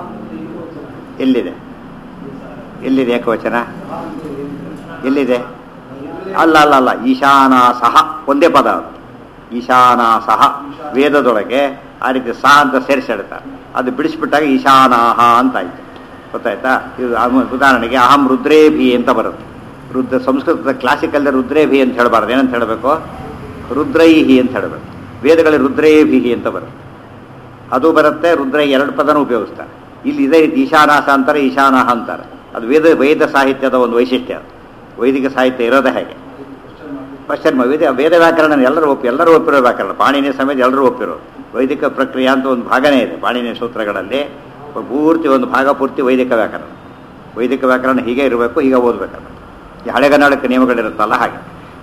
ಎಲ್ಲಿದೆ ಎಲ್ಲಿದೆ ಏಕವಚನ ಎಲ್ಲಿದೆ ಅಲ್ಲ ಅಲ್ಲ ಅಲ್ಲ ಈಶಾನಾಸಹ ಒಂದೇ ಪದ ಅದು ಈಶಾನಾಸಹ ವೇದದೊಳಗೆ ಆ ರೀತಿ ಸಹ ಅಂತ ಸೇರಿಸಿ ಹೇಳ್ತಾರೆ ಅದು ಬಿಡಿಸ್ಬಿಟ್ಟಾಗ ಈಶಾನಾಹ ಅಂತ ಆಯ್ತು ಗೊತ್ತಾಯ್ತಾ ಇದು ಅಹಂ- ಉದಾಹರಣೆಗೆ ಅಹಂ ರುದ್ರೇಭಿ ಅಂತ ಬರುತ್ತೆ ರುದ್ರ ಸಂಸ್ಕೃತದ ಕ್ಲಾಸಿಕಲ್ ರುದ್ರೇಭಿ ಅಂತ ಹೇಳಬಾರ್ದು ಏನಂತ ಹೇಳಬೇಕು ರುದ್ರೈಹಿ ಅಂತ ಹೇಳಬೇಕು ವೇದಗಳಲ್ಲಿ ರುದ್ರೇಭಿಹಿ ಅಂತ ಬರುತ್ತೆ ಅದು ಬರುತ್ತೆ ರುದ್ರ ಎರಡು ಪದನೂ ಉಪಯೋಗಿಸ್ತಾರೆ ಇಲ್ಲಿ ಇದೇ ರೀತಿ ಈಶಾನಾಸ ಅಂತಾರೆ ಈಶಾನಾಹ ಅಂತಾರೆ ಅದು ವೇದ ವೇದ ಸಾಹಿತ್ಯದ ಒಂದು ವೈಶಿಷ್ಟ್ಯ ಅದು ವೈದಿಕ ಸಾಹಿತ್ಯ ಇರೋದೇ ಹೇಗೆ ಪಶ್ಚಿಮ ವೇದ ವೇದ ವ್ಯಾಕರಣ ಎಲ್ಲರೂ ಒಪ್ಪಿ ಎಲ್ಲರೂ ಒಪ್ಪಿರೋ ವ್ಯಾಕರಣ ಪಾಣಿನಿ ಸಮೇತ ಎಲ್ಲರೂ ಒಪ್ಪಿರೋ ವೈದಿಕ ಪ್ರಕ್ರಿಯೆ ಅಂತ ಒಂದು ಭಾಗನೇ ಇದೆ ಪಾಣಿನಿ ಸೂತ್ರಗಳಲ್ಲಿ ಪೂರ್ತಿ ಒಂದು ಭಾಗ ಪೂರ್ತಿ ವೈದಿಕ ವ್ಯಾಕರಣ ವೈದಿಕ ವ್ಯಾಕರಣ ಹೀಗೆ ಇರಬೇಕು ಹೀಗೆ ಓದಬೇಕಲ್ಲ ಈ ಹಳೆಗನ್ನಡಕ್ಕೆ ನಿಯಮಗಳಿರುತ್ತಲ್ಲ ಹಾಗೆ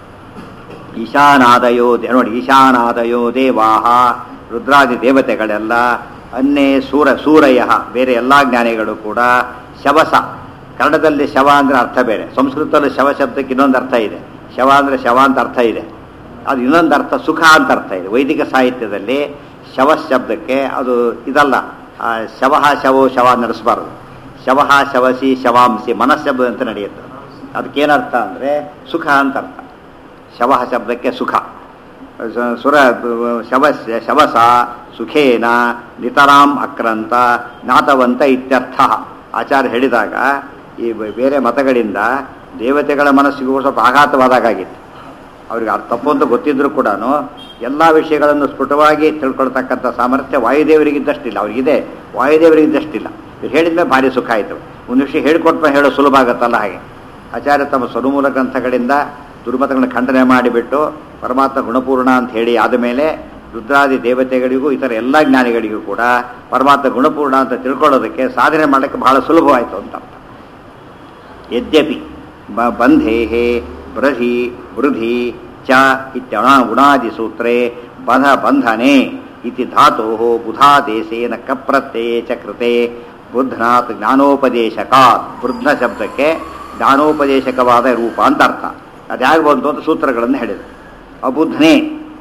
ಈಶಾನಾದಯೋ ದೇ- ನೋಡಿ ಈಶಾನಾದಯೋ ದೇವಾಹ ರುದ್ರಾದಿ ದೇವತೆಗಳೆಲ್ಲ ಅನ್ನೇ ಸೂರ ಸೂರಯ ಬೇರೆ ಎಲ್ಲ ಜ್ಞಾನಿಗಳು ಕೂಡ ಶವಸ ಕನ್ನಡದಲ್ಲಿ ಶವ ಅಂದ್ರೆ ಅರ್ಥ ಬೇರೆ ಸಂಸ್ಕೃತದಲ್ಲಿ ಶವ ಶಬ್ದಕ್ಕೆ ಇನ್ನೊಂದು ಅರ್ಥ ಇದೆ ಶವ ಅಂದ್ರೆ ಶವ ಅಂತ ಅರ್ಥ ಇದೆ ಅದು ಇನ್ನೊಂದು ಅರ್ಥ ಸುಖ ಅಂತ ಅರ್ಥ ಇದೆ ವೈದಿಕ ಸಾಹಿತ್ಯದಲ್ಲಿ ಶವ ಶಬ್ದಕ್ಕೆ ಅದು ಇದಲ್ಲ ಆ, ಶವಃ ಶವೋ ಶವ ನಡೆಸಬಾರದು ಶವಃ ಶವಸಿ ಶವಾಂಸಿ ಮನಃಶಬ್ದ ಅಂತ ನಡೆಯುತ್ತೆ ಅದಕ್ಕೇನರ್ಥ ಅಂದರೆ ಸುಖ ಅಂತ ಅರ್ಥ ಶವ ಶಬ್ದಕ್ಕೆ ಸುಖ ಸ- ಸುರ ಶವಸ್ಯ ಶವಸ ಸುಖೇನ ನಿತರಾಂ ಅಕ್ರಂತ ಜ್ಞಾತವಂತ ಇತ್ಯರ್ಥ ಆಚಾರ್ಯ ಹೇಳಿದಾಗ ಈ ಬ- ಬೇರೆ ಮತಗಳಿಂದ ದೇವತೆಗಳ ಮನಸ್ಸಿಗೂ ಸ್ವಲ್ಪ ಆಘಾತವಾದಾಗಿತ್ತು ಅವ್ರಿಗೆ ಅದು ತಪ್ಪು ಅಂತ ಗೊತ್ತಿದ್ರು ಕೂಡ ಎಲ್ಲ ವಿಷಯಗಳನ್ನು ಸ್ಫುಟವಾಗಿ ತಿಳ್ಕೊಳ್ತಕ್ಕಂಥ ಸಾಮರ್ಥ್ಯ ವಾಯುದೇವರಿಗಿದ್ದಷ್ಟಿಲ್ಲ ಅವ್ರಿಗಿದೆ ವಾಯುದೇವರಿಗಿದ್ದಷ್ಟಿಲ್ಲ ಇವ್ರು ಹೇಳಿದ್ಮೇಲೆ ಭಾರಿ ಸುಖ ಆಯಿತು ಒಂದು ವಿಷಯ ಹೇಳ್ಕೊಟ್ಮೇಲೆ ಹೇಳೋ ಸುಲಭ ಆಗುತ್ತಲ್ಲ ಹಾಗೆ ಆಚಾರ್ಯ ತಮ್ಮ ಸ್ವನುಮೂಲ ಗ್ರಂಥಗಳಿಂದ ದುರ್ಮತಗಳನ್ನ ಖಂಡನೆ ಮಾಡಿಬಿಟ್ಟು ಪರಮಾತ್ಮ ಗುಣಪೂರ್ಣ ಅಂತ ಹೇಳಿ ಆದಮೇಲೆ ರುದ್ರಾದಿ ದೇವತೆಗಳಿಗೂ ಇತರ ಎಲ್ಲ ಜ್ಞಾನಿಗಳಿಗೂ ಕೂಡ ಪರಮಾತ್ಮ ಗುಣಪೂರ್ಣ ಅಂತ ತಿಳ್ಕೊಳ್ಳೋದಕ್ಕೆ ಸಾಧನೆ ಮಾಡೋಕ್ಕೆ ಬಹಳ ಸುಲಭವಾಯಿತು ಅಂತ ಅರ್ಥ ಯದ್ಯಪಿ ಬ ಬಂಧೇ ಬ್ರಧಿ ವೃಧಿ ಚ ಇತ್ಯಣ ಗುಣಾದಿಸೂತ್ರೇ ಬಧ ಬಂಧನೆ ಇತಿ ಧಾತೋ ಬುಧಾದೇಶೇನ ಕಪ್ರತ್ಯಯ ಚ ಕೃತೆ ಬುಧ್ನಾತ್ ಜ್ಞಾನೋಪದೇಶಕಾತ್ ಬುಧ್ನ ಶಬ್ದಕ್ಕೆ ಜ್ಞಾನೋಪದೇಶಕವಾದ ರೂಪ ಅಂತ ಅರ್ಥ ಅದ್ಯಾಗ ಬಂತು ಅಂತ ಸೂತ್ರಗಳನ್ನು ಹೇಳಿದರು ಅಬುಧ್ನೇ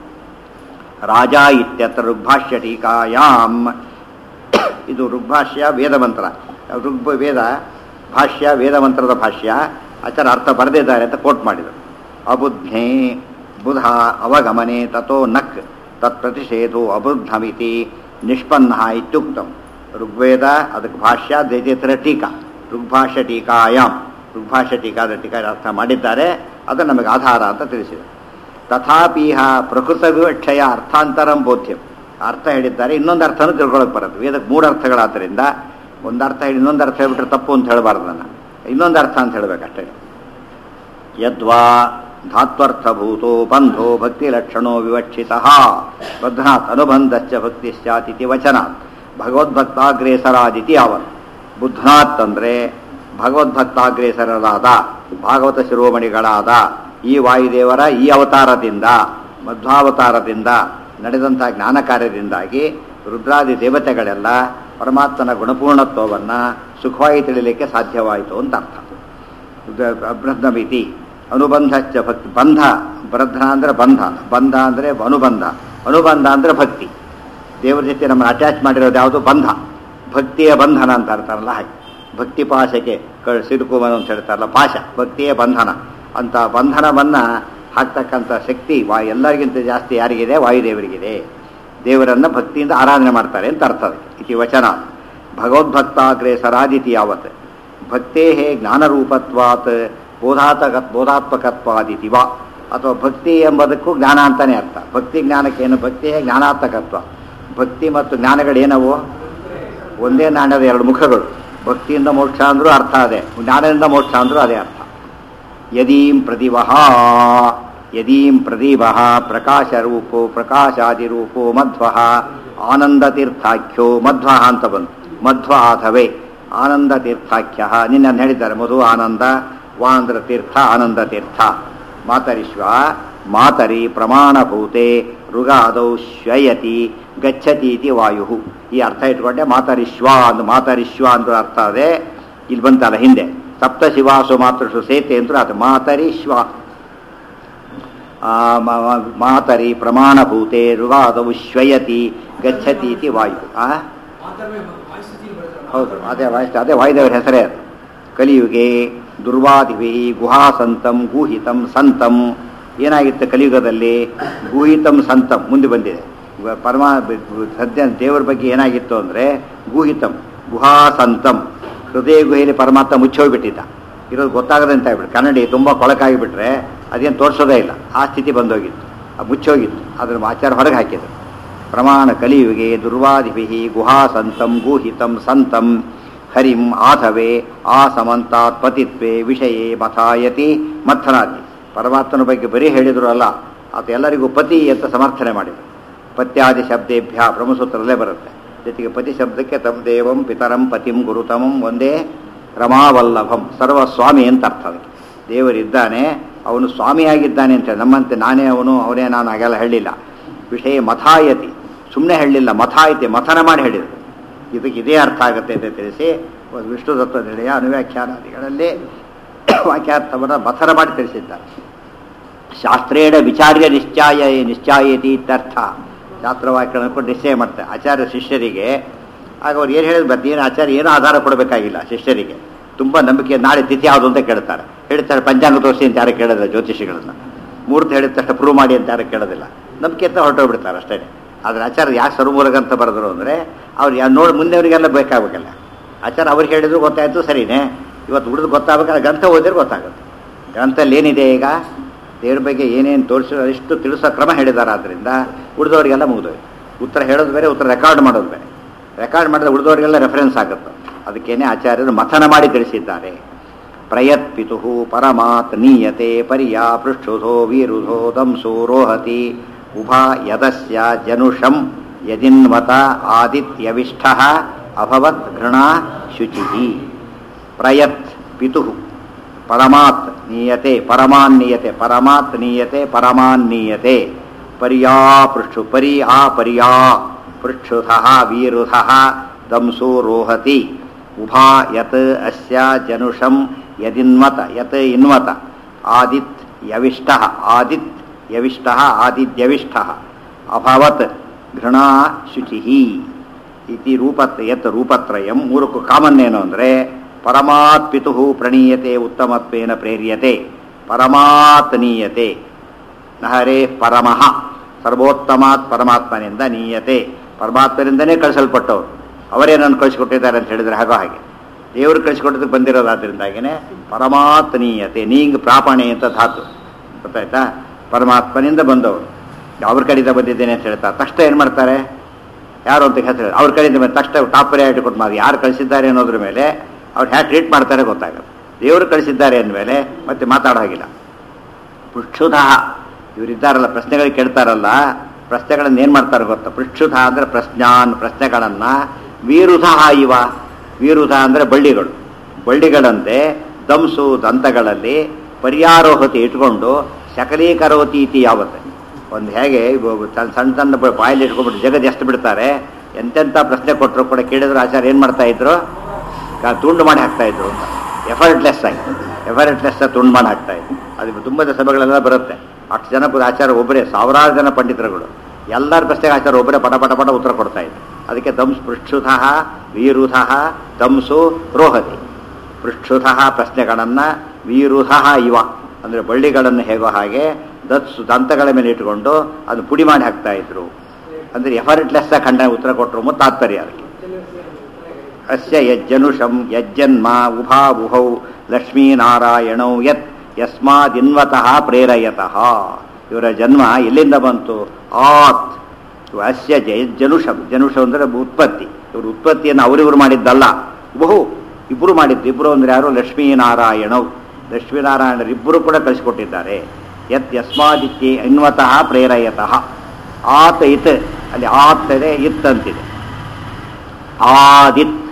ರಾಜ ಇತ್ಯತ್ರ ಋಗ್ಭಾಷ್ಯ ಟೀಕಾಯಾಮ್ ಇದು ಋಗ್ಭಾಷ್ಯ ವೇದ ಮಂತ್ರ ಋಗ್ ವೇದ ಭಾಷ್ಯ ವೇದ ಮಂತ್ರದ ಭಾಷ್ಯ ಆಚಾರ ಅರ್ಥ ಬರೆದಿದ್ದಾರೆ ಅಂತ ಕೋಟ್ ಮಾಡಿದರು ಅಬುಧ್ನೇ ಬುಧ ಅವಗಮನೆ ತಥೋ ನಕ್ ತತ್ ಪ್ರತಿಷೇಧೋ ಅಬುದ್ಧಮಿತಿ ನಿಷ್ಪನ್ನ ಇತ್ಯುಕ್ತಂ ಋಗ್ವೇದ ಅದಕ್ಕೆ ಭಾಷ್ಯ ದೈತ್ಯತರ ಟೀಕಾ ಋಗ್ಭಾಷ್ಯ ಟೀಕಾಯಾಮ್ ಋಗ್ಭಾಷ್ಯ ಟೀಕಾದ ಟೀಕಾ ಅರ್ಥ ಮಾಡಿದ್ದಾರೆ ಅದು ನಮಗೆ ಆಧಾರ ಅಂತ ತಿಳಿಸಿದೆ ತಥಾಪೀಹ ಪ್ರಕೃತ ವಿವಕ್ಷಯ ಅರ್ಥಾಂತರಂ ಬೋಧ್ಯಂ ಅರ್ಥ ಹೇಳಿದ್ದಾರೆ ಇನ್ನೊಂದು ಅರ್ಥನೂ ತಿಳ್ಕೊಳಕ್ಕೆ ಬರುತ್ತೆ ವೇದಕ್ಕೆ ಮೂರು ಅರ್ಥಗಳಾದ್ದರಿಂದ ಒಂದು ಅರ್ಥ ಹೇಳಿ ಇನ್ನೊಂದು ಅರ್ಥ ಹೇಳ್ಬಿಟ್ರೆ ತಪ್ಪು ಅಂತ ಹೇಳಬಾರ್ದು ನನ್ನ ಇನ್ನೊಂದು ಅರ್ಥ ಅಂತ ಹೇಳಬೇಕಷ್ಟೇ ಯದ್ವಾ ಧಾತ್ವರ್ಥಭೂತೋ ಬಂಧೋ ಭಕ್ತಿ ಲಕ್ಷಣೋ ವಿವಕ್ಷಿತ ಬಧ್ನಾತ್ ಅನುಬಂಧಶ್ಚ ಭಕ್ತಿಶ್ಚಾತಿಥಿ ವಚನಾತ್ ಭಗವದ್ಭಕ್ತಾಗ್ರೇಸರಾದಿತಿ ಅವನ್ ಬುಧ್ನಾತ್ ಅಂದರೆ ಭಗವದ್ಭಕ್ತಾಗ್ರೇಸರರಾದ ಭಾಗವತ ಶಿರೋಮಣಿಗಳಾದ ಈ ವಾಯುದೇವರ ಈ ಅವತಾರದಿಂದ ಮಧ್ವಾವತಾರದಿಂದ ನಡೆದಂತಹ ಜ್ಞಾನ ಕಾರ್ಯದಿಂದಾಗಿ ರುದ್ರಾದಿ ದೇವತೆಗಳೆಲ್ಲ ಪರಮಾತ್ಮನ ಗುಣಪೂರ್ಣತ್ವವನ್ನು ಸುಖವಾಗಿ ತಿಳಿಯಲಿಕ್ಕೆ ಸಾಧ್ಯವಾಯಿತು ಅಂತ ಅರ್ಥ ಅಬ್ರಹ್ಮಮಿತಿ ಅನುಬಂಧಶ್ಚ ಭಕ್ತಿ ಬಂಧ ಬ್ರಧ್ನ ಅಂದರೆ ಬಂಧ ಬಂಧ ಅಂದರೆ ಅನುಬಂಧ ಅನುಬಂಧ ಅಂದರೆ ಭಕ್ತಿ ದೇವರ ಜೊತೆ ನಮ್ಮನ್ನು ಅಟ್ಯಾಚ್ ಮಾಡಿರೋದು ಯಾವುದು ಬಂಧ ಭಕ್ತಿಯ ಬಂಧನ ಅಂತ ಅಂತಾರಲ್ಲ ಹಾಗೆ ಭಕ್ತಿ ಪಾಶಕ್ಕೆ ಕ ಸಿಡುಕುವನು ಅಂತ ಹೇಳ್ತಾರಲ್ಲ ಪಾಶ ಭಕ್ತಿಯ ಬಂಧನ ಅಂತ ಬಂಧನವನ್ನು ಹಾಕ್ತಕ್ಕಂಥ ಶಕ್ತಿ ವಾ ಎಲ್ಲರಿಗಿಂತ ಜಾಸ್ತಿ ಯಾರಿಗಿದೆ ವಾಯುದೇವರಿಗಿದೆ ದೇವರನ್ನು ಭಕ್ತಿಯಿಂದ ಆರಾಧನೆ ಮಾಡ್ತಾರೆ ಅಂತ ಅರ್ಥ ಅದಕ್ಕೆ ಇತಿ ವಚನ ಭಗವದ್ಭಕ್ತಾಗ್ರೇಸರಾದಿತಿ ಯಾವತ್ ಭಕ್ತೇ ಜ್ಞಾನರೂಪತ್ವಾತ್ ಬೋಧಾತಕ ಬೋಧಾತ್ಮಕತ್ವಾದಿತಿ ವಾ ಅಥವಾ ಭಕ್ತಿ ಎಂಬುದಕ್ಕೂ ಜ್ಞಾನ ಅಂತಾನೆ ಅರ್ಥ ಭಕ್ತಿ ಜ್ಞಾನಕ್ಕೇನು ಭಕ್ತಿಯೇ ಜ್ಞಾನಾತ್ಮಕತ್ವ ಭಕ್ತಿ ಮತ್ತು ಜ್ಞಾನಗಳೇನವು ಒಂದೇ ನಾಣ್ಯದ ಎರಡು ಮುಖಗಳು ಭಕ್ತಿಯಿಂದ ಮೋಕ್ಷ ಅಂದ್ರೂ ಅರ್ಥ ಅದೇ ಜ್ಞಾನದಿಂದ ಮೋಕ್ಷ ಅಂದ್ರೂ ಅದೇ ಅರ್ಥ ಯದೀಂ ಪ್ರತಿವಹ ಯದೀಂ ಪ್ರದೀಪ ಪ್ರಕಾಶರೂಪೋ ಪ್ರಕಾಶಾದಿರೂಪೋ ಮಧ್ವ ಆನಂದತೀರ್ಥಾಖ್ಯೋ ಮಧ್ವ ಅಂತ ಬಂತು ಮಧ್ವ ಆಧವೇ ಆನಂದತೀರ್ಥಾಖ್ಯ ನಿನ್ನ ಹೇಳಿದ್ದಾರೆ ಮಧು ಆನಂದ ವಾಂದ್ರ ತೀರ್ಥ ಆನಂದ ತೀರ್ಥ ಮಾತರಿಶ್ವ ಮಾತರಿ ಪ್ರಮಾಣಭೂತೆ ಋಗಾದೌ ಶ್ವಯತಿ ಗಚ್ಚತಿ ಇತಿ ವಾಯು ಈ ಅರ್ಥ ಇಟ್ಕೊಂಡೆ ಮಾತರಿಶ್ವ ಅಂದು ಮಾತರಿಶ್ವ ಅಂತ ಅರ್ಥ ಅದೇ ಇಲ್ಲಿ ಬಂತಲ್ಲ ಹಿಂದೆ ಸಪ್ತ ಶಿವಾಸು ಮಾತೃಷು ಸೇತೆ ಅಂತ ಅದು ಮಾತರಿಶ್ವ ಆ, ಮ- ಮ- ಮಾತರಿ ಪ್ರಮಾಣಭೂತೆ ಋಗಾದವು ಶ್ವಯತಿ ಗಚ್ಚತಿ ಇತಿ ವಾಯು ಆ ಹೌದು ಅದೇ ವಾಯು ಅದೇ ವಾಯುದೇವರ ಹೆಸರೇ ಅದು ಕಲಿಯುಗೆ ದುರ್ವಾದಿಭಿ ಗುಹಾಸಂತಂ ಗೂಹಿತಂ ಸಂತಂ ಏನಾಗಿತ್ತು ಕಲಿಯುಗದಲ್ಲಿ ಗೂಹಿತಂ ಸಂತಂ ಮುಂದೆ ಬಂದಿದೆ ಇವ ಪರಮಾ ಸದ್ಯ ದೇವರ ಬಗ್ಗೆ ಏನಾಗಿತ್ತು ಅಂದರೆ ಗೂಹಿತಂ ಗುಹಾಸಂತಂ ಹೃದಯ ಗುಹೆಯಲ್ಲಿ ಪರಮಾತ್ಮ ಮುಚ್ಚೋಗ್ಬಿಟ್ಟಿದ್ದ ಇರೋದು ಗೊತ್ತಾಗದೆ ಅಂತ ಆಗ್ಬಿಟ್ಟು ಕನ್ನಡಿ ತುಂಬ ಕೊಳಕಾಗಿಬಿಟ್ರೆ ಅದೇನು ತೋರಿಸೋದೇ ಇಲ್ಲ ಆ ಸ್ಥಿತಿ ಬಂದೋಗಿತ್ತು ಅದು ಮುಚ್ಚೋಗಿತ್ತು ಅದನ್ನು ಆಚಾರ ಹೊರಗೆ ಹಾಕಿದ್ರು ಪ್ರಮಾಣ ಕಲಿಯುಗೆ ದುರ್ವಾದಿಭಿ ಗುಹಾಸಂತಂ ಗೂಹಿತಂ ಸಂತಂ ಹರಿಂ ಆಥವೆ ಆ ಸಮಂತಾತ್ ಪತಿತ್ವೆ ವಿಷಯೇ ಮಥಾಯತಿ ಮಥನಾತಿ ಪರಮಾತ್ಮನ ಬಗ್ಗೆ ಬರೀ ಹೇಳಿದ್ರು ಅಲ್ಲ ಆತ ಎಲ್ಲರಿಗೂ ಪತಿ ಅಂತ ಸಮರ್ಥನೆ ಮಾಡಿದರು ಪತ್ಯಾದಿ ಶಬ್ದೇಭ್ಯ ಬ್ರಹ್ಮಸೂತ್ರದಲ್ಲೇ ಬರುತ್ತೆ ಜೊತೆಗೆ ಪತಿ ಶಬ್ದಕ್ಕೆ ತಮ್ ದೇವಂ ಪಿತರಂ ಪತಿಂ ಗುರುತಮಂ ಒಂದೇ ರಮಾವಲ್ಲಭಂ ಸರ್ವಸ್ವಾಮಿ ಅಂತ ಅರ್ಥ ಅದಕ್ಕೆ ದೇವರಿದ್ದಾನೆ ಅವನು ಸ್ವಾಮಿಯಾಗಿದ್ದಾನೆ ಅಂತ ಹೇಳಿ ನಮ್ಮಂತೆ ನಾನೇ ಅವನು ಅವನೇ ನಾನು ಹಾಗೆಲ್ಲ ಹೇಳಿಲ್ಲ ವಿಷಯ ಮಥಾಯತಿ ಸುಮ್ಮನೆ ಹೇಳಲಿಲ್ಲ ಮಥಾಯತಿ ಮಥನ ಮಾಡಿ ಹೇಳಿದರು ಇದಕ್ಕೆ ಇದೇ ಅರ್ಥ ಆಗುತ್ತೆ ಅಂತ ತಿಳಿಸಿ ಒಂದು ವಿಷ್ಣು ತತ್ವ ನಿರ್ಣಯ ಅನುವ್ಯಾಖ್ಯಾನಾದಿಗಳಲ್ಲಿ ವಾಕ್ಯಾರ್ಥವನ್ನು ಮಥನ ಮಾಡಿ ತಿಳಿಸಿದ್ದಾರೆ ಶಾಸ್ತ್ರೇಣ ವಿಚಾರ್ಯ ನಿಶ್ಚಾಯ ನಿಶ್ಚಾಯತಿ ಇತ್ಯರ್ಥ ಶಾಸ್ತ್ರವಾಕ್ಯಗಳನ್ನು ಕೊಟ್ಟು ನಿಶ್ಚಯ ಮಾಡ್ತಾರೆ ಆಚಾರ್ಯ ಶಿಷ್ಯರಿಗೆ ಆಗ ಅವ್ರು ಏನು ಹೇಳಿದ್ರು ಬರ್ತೀನಿ ಏನು ಆಚಾರ್ಯ ಏನೂ ಆಧಾರ ಕೊಡಬೇಕಾಗಿಲ್ಲ ಶಿಷ್ಯರಿಗೆ ತುಂಬ ನಂಬಿಕೆ ನಾಳೆ ತಿಥಿ ಯಾವುದು ಅಂತ ಕೇಳ್ತಾರೆ ಹೇಳ್ತಾರೆ ಪಂಚಾಂಗ ತೋರಿಸಿ ಅಂತ ಯಾರು ಕೇಳೋದಿಲ್ಲ ಜ್ಯೋತಿಷಿಗಳನ್ನ ಮುಹೂರ್ತ ಹೇಳಿದ ತಕ್ಷಣ ಪ್ರೂವ್ ಮಾಡಿ ಅಂತ ಯಾರು ಕೇಳೋದಿಲ್ಲ ನಂಬಿಕೆ ಅಂತ ಹೊರಟೋಗ್ಬಿಡ್ತಾರೆ ಅಷ್ಟೇ ಆದರೆ ಆಚಾರ್ಯ ಯಾಕೆ ಸರ್ವಮೂಲಕ ಅಂತ ಬರೆದ್ರು ಅಂದರೆ ಅವ್ರು ಯಾ ನೋಡಿ ಮುಂದೆವರಿಗೆಲ್ಲ ಬೇಕಾಗಬೇಕಲ್ಲ ಆಚಾರ ಅವ್ರಿಗೆ ಹೇಳಿದ್ರು ಗೊತ್ತಾಯ್ತು ಸರಿನೇ ಇವತ್ತು ಉಳಿದು ಗೊತ್ತಾಗಬೇಕಾದ್ರೆ ಗ್ರಂಥ ಓದಿದ್ರೆ ಗೊತ್ತಾಗುತ್ತೆ ಗ್ರಂಥಲ್ಲಿ ಏನಿದೆ ಈಗ ದೇವ್ರ ಬಗ್ಗೆ ಏನೇನು ತೋರಿಸೋ ಇಷ್ಟು ತಿಳಿಸೋ ಕ್ರಮ ಹೇಳಿದ್ದಾರೆ ಆದ್ದರಿಂದ ಉಳಿದವರಿಗೆಲ್ಲ ಮುಗಿದೋಯ್ತು ಉತ್ತರ ಹೇಳೋದು ಬೇರೆ ಉತ್ತರ ರೆಕಾರ್ಡ್ ಮಾಡೋದು ಬೇರೆ ರೆಕಾರ್ಡ್ ಮಾಡಿದ್ರೆ ಉಳಿದವರಿಗೆಲ್ಲ ರೆಫರೆನ್ಸ್ ಆಗುತ್ತೆ ಅದಕ್ಕೇನೆ ಆಚಾರ್ಯರು ಮಥನ ಮಾಡಿ ತಿಳಿಸಿದ್ದಾರೆ ಪ್ರಯತ್ಪಿತು ಪರಮಾತ್ ನೀಯತೆ ಪರ್ಯಾ ಪೃಷ್ಠುಧೋ ವೀರುಧೋ ದಂಸೋ ರೋಹತಿ ಉಭಾ ಯದಸ್ಯ ಜನುಷಂ ಯದಿನ್ವತ ಆದಿತ್ಯವಿಷ್ಠ ಅಭವತ್ ಘೃಣಾ ಶುಚಿ ಪ್ರಯತ್ ಪಿತು ಪರಮಾತ್ ನೀಯತೆ ಪರಮಾನ್ ನೀಯತೆ ಪರಮಾತ್ ನೀಯತೆ ಪರಮಾನ್ ನೀಯತೆ ಪರ್ಯಾ ಪೃಷ್ಠು ಪರಿ ಆ ಪರ್ಯಾ ಪೃಕ್ಷುಧಃ ವೀರುಧಃ ದಂಸೋ ರೋಹತಿ ಉಭಾ ಯತ್ ಅಸ್ಯ ಜನುಷಂ ಯದಿನ್ವತ ಯತ್ ಇನ್ವತ ಆದಿತ್ ಯವಿಷ್ಟ ಆದಿತ್ ಯವಿಷ್ಟ ಆದಿತ್ಯವಿಷ್ಟ ಅಭವತ್ ಘೃಣಾ ಶುಚಿ ಇತಿ ರೂಪತ್ ಯತ್ ರೂಪತ್ರಯಂ ಮೂರಕ್ಕೂ ಕಾಮನ್ ಏನು ಅಂದರೆ ಪರಮಾತ್ ಪಿತು ಪ್ರಣೀಯತೆ ಉತ್ತಮತ್ವೇನ ಪ್ರೇರ್ಯತೆ ಪರಮಾತ್ ನೀಯತೆ ನಹರೇ ಪರಮಃ ಸರ್ವೋತ್ತಮಾತ್ ಪರಮಾತ್ಮನಿಂದ ನೀಯತೆ ಪರಮಾತ್ಮನಿಂದನೇ ಕಳಿಸಲ್ಪಟ್ಟವರು ಅವರೇ ನನ್ನ ಕಳಿಸಿಕೊಟ್ಟಿದ್ದಾರೆ ಅಂತ ಹೇಳಿದ್ರೆ ಹಾಗೋ ಹಾಗೆ ದೇವರು ಕಳಿಸಿಕೊಟ್ಟದಕ್ಕೆ ಬಂದಿರೋದಾದ್ರಿಂದಾಗಿನೇ ಪರಮಾತ್ ನೀಯತೆ ನೀಂಗ್ ಪ್ರಾಪಣೆ ಅಂತ ಧಾತು ಗೊತ್ತಾಯ್ತಾ ಪರಮಾತ್ಮನಿಂದ ಬಂದವರು ಅವ್ರ ಕಡೆಯಿಂದ ಬಂದಿದ್ದೇನೆ ಅಂತ ಹೇಳ್ತಾರೆ ತಕ್ಷಣ ಏನು ಮಾಡ್ತಾರೆ ಯಾರು ಅಂತ ಹೆಸರು ಅವ್ರ ಕಡೆಯಿಂದ ಬಂದ ತಕ್ಷಣ ಟಾಪ್ ಪ್ರಯಾರಿಟಿ ಕೊಟ್ಟು ಮಾಡಿ ಯಾರು ಕಳಿಸಿದ್ದಾರೆ ಅನ್ನೋದ್ರ ಮೇಲೆ ಅವ್ರು ಹ್ಯಾ ಟ್ರೀಟ್ ಮಾಡ್ತಾರೆ ಗೊತ್ತಾಗಲ್ಲ ದೇವರು ಕಳಿಸಿದ್ದಾರೆ ಅಂದಮೇಲೆ ಮತ್ತೆ ಮಾತಾಡೋ ಹಾಗಿಲ್ಲ ಪೃಕ್ಷುಧ ಇವರಿದ್ದಾರಲ್ಲ ಪ್ರಶ್ನೆಗಳು ಕೇಳ್ತಾರಲ್ಲ ಪ್ರಶ್ನೆಗಳನ್ನು ಏನು ಮಾಡ್ತಾರೆ ಗೊತ್ತಾ ಪೃಕ್ಷುಧ ಅಂದರೆ ಪ್ರಶ್ನಾನ್ ಪ್ರಶ್ನೆಗಳನ್ನು ವೀರುಧ ಇವ ವೀರುಧ ಅಂದರೆ ಬಳ್ಳಿಗಳು ಬಳ್ಳಿಗಳಂತೆ ದಂಸು ದಂತಗಳಲ್ಲಿ ಪರ್ಯಾರೋಹತಿ ಇಟ್ಕೊಂಡು ಶಕಲೀಕರೋತಿ ಇತಿ ಯಾವತ್ತೆ ಒಂದು ಹೇಗೆ ಇವು ಸಣ್ಣ ಸಣ್ಣ ಸಣ್ಣ ಬ- ಬಾಯಲ್ಲಿ ಇಟ್ಕೊಂಡ್ಬಿಟ್ಟು ಜಗದ್ ಎಷ್ಟು ಬಿಡ್ತಾರೆ ಎಂತೆಂಥ ಪ್ರಶ್ನೆ ಕೊಟ್ಟರು ಕೂಡ ಕೇಳಿದ್ರು ಆಚಾರ್ಯ ಏನು ಮಾಡ್ತಾ ಇದ್ರು ಕ- ತುಂಡು ಮಾಡಿ ಹಾಕ್ತಾ ಇದ್ರು ಅಂತ ಎಫರ್ಟ್ಲೆಸ್ ಆಗಿ ಎಫರ್ಟ್ಲೆಸ್ ತುಂಡು ಮಾಡಿ ಹಾಕ್ತಾ ಇದ್ರು ಅದು ತುಂಬದ ಸಭೆಗಳೆಲ್ಲ ಬರುತ್ತೆ ಅಷ್ಟು ಜನ ಪುರ ಆಚಾರ ಒಬ್ಬರೇ ಸಾವಿರಾರು ಜನ ಪಂಡಿತರುಗಳು ಎಲ್ಲರ ಪ್ರಶ್ನೆಗೆ ಆಚಾರ ಒಬ್ಬರೇ ಪಟ ಪಟ ಪಟ ಉತ್ತರ ಕೊಡ್ತಾ ಇದ್ರು ಅದಕ್ಕೆ ದಂಸ್ ಪೃಕ್ಷುಧಃ ವೀರುಧಃ ದಂಸು ರೋಹತಿ ಪೃಕ್ಷುಧಃ ಪ್ರಶ್ನೆಗಳನ್ನು ವೀರುಧಃ ಇವ ಅಂದರೆ ಬಳ್ಳಿಗಳನ್ನು ಹೇಗೋ ಹಾಗೆ ದತ್ಸು ದಂತಗಳ ಮೇಲೆ ಇಟ್ಕೊಂಡು ಅದು ಪುಡಿ ಮಾಡಿ ಹಾಕ್ತಾ ಇದ್ರು ಅಂದರೆ ಎಫರ್ಟ್ಲೆಸ್ ಖಂಡನೆ ಉತ್ತರ ಕೊಟ್ಟರು ಮತ್ತು ತಾತ್ಪರ್ಯ ಅದಕ್ಕೆ ಅಸ್ಯ ಯಜ್ಜನುಷಂ ಯಜ್ಜನ್ಮ ಉಭಾವುಹೌ ಲಕ್ಷ್ಮೀನಾರಾಯಣೌ ಯತ್ ಯಸ್ಮಾದಿನ್ವತಃ ಪ್ರೇರಯತಃ ಇವರ ಜನ್ಮ ಎಲ್ಲಿಂದ ಬಂತು ಆತ್ ಇವ ಅಸ್ಯ ಜನುಷಂ ಜನುಷ ಅಂದರೆ ಉತ್ಪತ್ತಿ ಇವರು ಉತ್ಪತ್ತಿಯನ್ನು ಅವರಿವರು ಮಾಡಿದ್ದಲ್ಲ ಬಹು ಇಬ್ಬರು ಮಾಡಿದ್ದು ಇಬ್ಬರು ಅಂದರೆ ಯಾರು ಲಕ್ಷ್ಮೀನಾರಾಯಣವು ಲಕ್ಷ್ಮೀನಾರಾಯಣರಿಬ್ಬರು ಕೂಡ ಕಳಿಸಿಕೊಟ್ಟಿದ್ದಾರೆ ಯತ್ ಯಸ್ಮಾದಿತ್ಯ ಅನ್ವತಃ ಪ್ರೇರಯತಃ ಆತ್ ಇತ್ ಅಲ್ಲಿ ಆತ್ ಇದೆ ಇತ್ ಅಂತಿದೆ ಆದಿತ್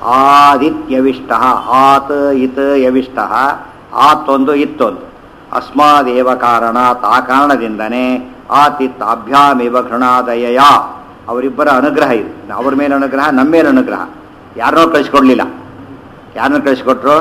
ಆದಿತ್ಯವಿಷ್ಟ ಆತ್ ಇತ್ ಯವಿಷ್ಟ ಆತ್ತೊಂದು ಇತ್ತೊಂದು ಅಸ್ಮಾದೇವ ಕಾರಣಾತ್ ಆ ಕಾರಣದಿಂದನೇ ಆತಿತ್ ಅಭ್ಯಾಮೇವ ಘೃಣಾದಯ ಅವರಿಬ್ಬರ ಅನುಗ್ರಹ ಇದು ಅವ್ರ ಮೇಲೆ ಅನುಗ್ರಹ ನಮ್ಮ ಮೇಲೆ ಅನುಗ್ರಹ ಯಾರನ್ನೋ ಕಳಿಸ್ಕೊಡ್ಲಿಲ್ಲ ಯಾರನ್ನ ಕಳಿಸ್ಕೊಟ್ರು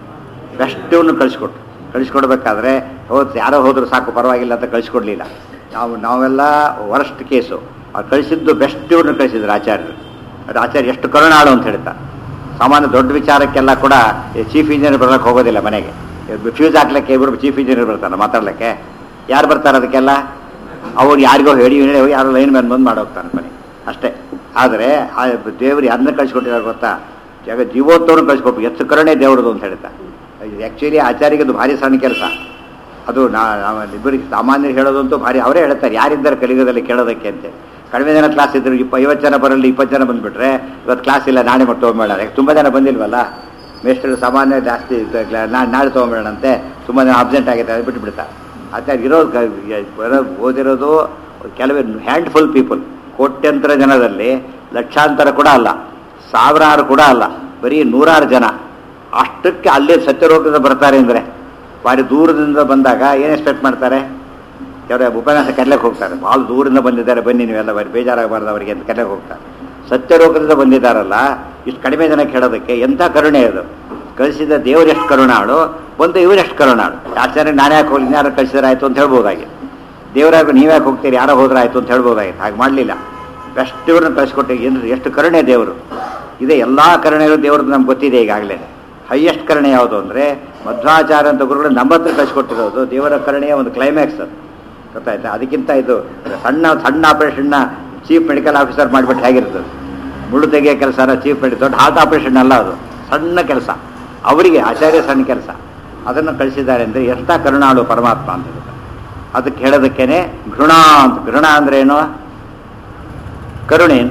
ಬೆಸ್ಟನ್ನು ಕಳಿಸ್ಕೊಟ್ರು ಕಳಿಸ್ಕೊಡ್ಬೇಕಾದ್ರೆ ಹೋದ್ ಯಾರೋ ಹೋದ್ರು ಸಾಕು ಪರವಾಗಿಲ್ಲ ಅಂತ ಕಳಿಸ್ಕೊಡ್ಲಿಲ್ಲ ನಾವು ನಾವೆಲ್ಲ ವರ್ಸ್ಟ್ ಕೇಸು ಅವ್ರು ಕಳಿಸಿದ್ದು ಬೆಸ್ಟ್ ಇವ್ರನ್ನ ಕಳಿಸಿದ್ರು ಆಚಾರ್ಯರು ಅದು ಆಚಾರ್ಯ ಎಷ್ಟು ಕರುಣಾಳು ಅಂತ ಹೇಳ್ತಾ ಸಾಮಾನ್ಯ ದೊಡ್ಡ ವಿಚಾರಕ್ಕೆಲ್ಲ ಕೂಡ ಚೀಫ್ ಇಂಜಿನಿಯರ್ ಬರಲಿಕ್ಕೆ ಹೋಗೋದಿಲ್ಲ ಮನೆಗೆ ಫ್ಯೂಸ್ ಹಾಕ್ಲಿಕ್ಕೆ ಇಬ್ಬರು ಚೀಫ್ ಇಂಜಿನಿಯರ್ ಬರ್ತಾರೆ ಮಾತಾಡ್ಲಿಕ್ಕೆ ಯಾರು ಬರ್ತಾರೆ ಅದಕ್ಕೆಲ್ಲ ಅವ್ರು ಯಾರಿಗೋ ಹೇಳಿ ಹೇಳಿ ಹೋಗಿ ಯಾರೋ ಲೈನ್ ಮ್ಯಾನ್ ಬಂದು ಮಾಡೋಗ್ತಾನೆ ಮನೆ ಅಷ್ಟೇ ಆದರೆ ಆ ದೇವರು ಯಾರನ್ನ ಕಳಿಸ್ಕೊಟ್ಟಿದ್ದಾರೆ ಗೊತ್ತಾ ಜಗ ಜೀವೋತ್ತವ್ರನ್ನ ಕಳಿಸ್ಕೊಟ್ಟು ಎಷ್ಟು ಕರುಣೆ ದೇವ್ರದು ಅಂತ ಹೇಳ್ತಾ ಆ್ಯಕ್ಚುಲಿ ಆಚಾರ್ಯಗೆ ಅದು ಭಾರಿ ಸಣ್ಣ ಕೆಲಸ ಅದು ನಾ ಇಬ್ಬರಿಗೆ ಸಾಮಾನ್ಯರು ಹೇಳೋದಂತೂ ಭಾರಿ ಅವರೇ ಹೇಳ್ತಾರೆ ಯಾರಿದ್ದಾರೆ ಕಲಿಯುಗದಲ್ಲಿ ಕೇಳೋದಕ್ಕೆ ಅಂತ ಕಡಿಮೆ ಜನ ಕ್ಲಾಸ್ ಇದ್ರು ಇಪ್ಪ ಐವತ್ತು ಜನ ಬರಲಿ ಇಪ್ಪತ್ತು ಜನ ಬಂದುಬಿಟ್ರೆ ಇವತ್ತು ಕ್ಲಾಸ್ ಇಲ್ಲ ನಾಳೆ ಮತ್ತೆ ತೊಗೊಂಬೇಡ ಯಾಕೆ ತುಂಬ ಜನ ಬಂದಿಲ್ವಲ್ಲ ಮೇಸ್ಟರ್ ಸಾಮಾನ್ಯ ಜಾಸ್ತಿ ಇತ್ತು, ಕ್ಲಾ- ನಾ- ನಾಳೆ ತೊಗೊಂಬೇಡಂತೆ ತುಂಬ ಜನ ಅಬ್ಸೆಂಟ್ ಆಗಿದೆ ಅದು ಬಿಟ್ಬಿಡ್ತಾರೆ ಆಚಾರ್ಯ ಇರೋದು ಕ- ಬರೋ- ಓದಿರೋದು ಕೆಲವೇ ಹ್ಯಾಂಡ್ಫುಲ್ ಪೀಪಲ್ ಕೋಟ್ಯಂತರ ಜನದಲ್ಲಿ ಲಕ್ಷಾಂತರ ಕೂಡ ಅಲ್ಲ ಸಾವಿರಾರು ಕೂಡ ಅಲ್ಲ ಬರೀ ನೂರಾರು ಜನ ಅಷ್ಟಕ್ಕೆ ಅಲ್ಲೇ ಸತ್ಯರೋಗದಿಂದ ಬರ್ತಾರೆ ಅಂದರೆ ಭಾರಿ ದೂರದಿಂದ ಬಂದಾಗ ಏನು ಎಕ್ಸ್ಪೆಕ್ಟ್ ಮಾಡ್ತಾರೆ ಕೆಲವರು ಉಪನ್ಯಾಸ ಕರ್ಲಕ್ಕೆ ಹೋಗ್ತಾರೆ ಭಾಳ ದೂರದಿಂದ ಬಂದಿದ್ದಾರೆ ಬನ್ನಿ ನೀವೆಲ್ಲ ಬರೀ ಬೇಜಾರಾಗಬಾರ್ದು ಅವರಿಗೆ ಅಂತ ಕರ್ಲಕ್ಕೆ ಹೋಗ್ತಾರೆ ಸತ್ಯರೋಗದಿಂದ ಬಂದಿದ್ದಾರಲ್ಲ ಇಷ್ಟು ಕಡಿಮೆ ಜನ ಕೇಳೋದಕ್ಕೆ ಎಂಥ ಕರುಣೆ ಅದು ಕಳಿಸಿದ ದೇವರು ಎಷ್ಟು ಕರುಣಾಳು ಬಂದು ಇವ್ರು ಎಷ್ಟು ಕರುಣಾಳು ಆಚಾರ್ಯ ನಾನೇ ಯಾಕೆ ಹೋಗ್ಲಿ ಯಾರು ಕಳಿಸಿದ್ರೆ ಆಯಿತು ಅಂತ ಹೇಳ್ಬೋದಾಗಿತ್ತು ದೇವರಾಗ ನೀವ್ಯಾಕೆ ಹೋಗ್ತೀರಿ ಯಾರೋ ಹೋದ್ರೆ ಆಯಿತು ಅಂತ ಹೇಳ್ಬೋದಾಗಿತ್ತು ಹಾಗೆ ಮಾಡಲಿಲ್ಲ ಬೆಸ್ಟ್ ಇವ್ರನ್ನ ಕಳಿಸ್ಕೊಟ್ಟು ಏನು ಎಷ್ಟು ಕರುಣೆ ದೇವರು ಇದೇ ಎಲ್ಲ ಕರುಣೆಗಳು ದೇವ್ರದ್ದು ನಮ್ಗೆ ಗೊತ್ತಿದೆ ಈಗಾಗಲೇ ಹೈಯೆಸ್ಟ್ ಕರುಣೆ ಯಾವುದು ಅಂದರೆ ಮಧ್ವಾಚಾರ ಅಂತ ಗುರುಗಳು ನಮ್ಮ ಹತ್ರ ಕಳಿಸ್ಕೊಟ್ಟಿರೋದು ದೇವರ ಕರುಣೆಯ ಒಂದು ಕ್ಲೈಮ್ಯಾಕ್ಸ್ ಅದು ಗೊತ್ತಾಯ್ತಾ ಅದಕ್ಕಿಂತ ಇದು ಸಣ್ಣ ಸಣ್ಣ ಆಪರೇಷನ್ನ ಚೀಫ್ ಮೆಡಿಕಲ್ ಆಫೀಸರ್ ಮಾಡಿಬಿಟ್ಟು ಹೇಗಿರ್ತದೆ ಮುಳ್ಳು ತೆಗೆಯೋ ಕೆಲಸನ ಚೀಫ್ ಮೆಡಿ ದೊಡ್ಡ ಹಾರ್ಟ್ ಆಪರೇಷನ್ ಅಲ್ಲ ಅದು ಸಣ್ಣ ಕೆಲಸ ಅವರಿಗೆ ಆಚಾರ್ಯ ಸಣ್ಣ ಕೆಲಸ ಅದನ್ನು ಕಳಿಸಿದ್ದಾರೆ ಅಂದರೆ ಎಂಥ ಕರುಣಾಳು ಪರಮಾತ್ಮ ಅಂತ ಹೇಳ್ತಾರೆ ಅದಕ್ಕೆ ಹೇಳೋದಕ್ಕೇನೆ ಘೃಣ ಅಂತ ಘೃಣ ಅಂದ್ರೆ ಏನು ಕರುಣೆ ಅಂತ ಅರ್ಥ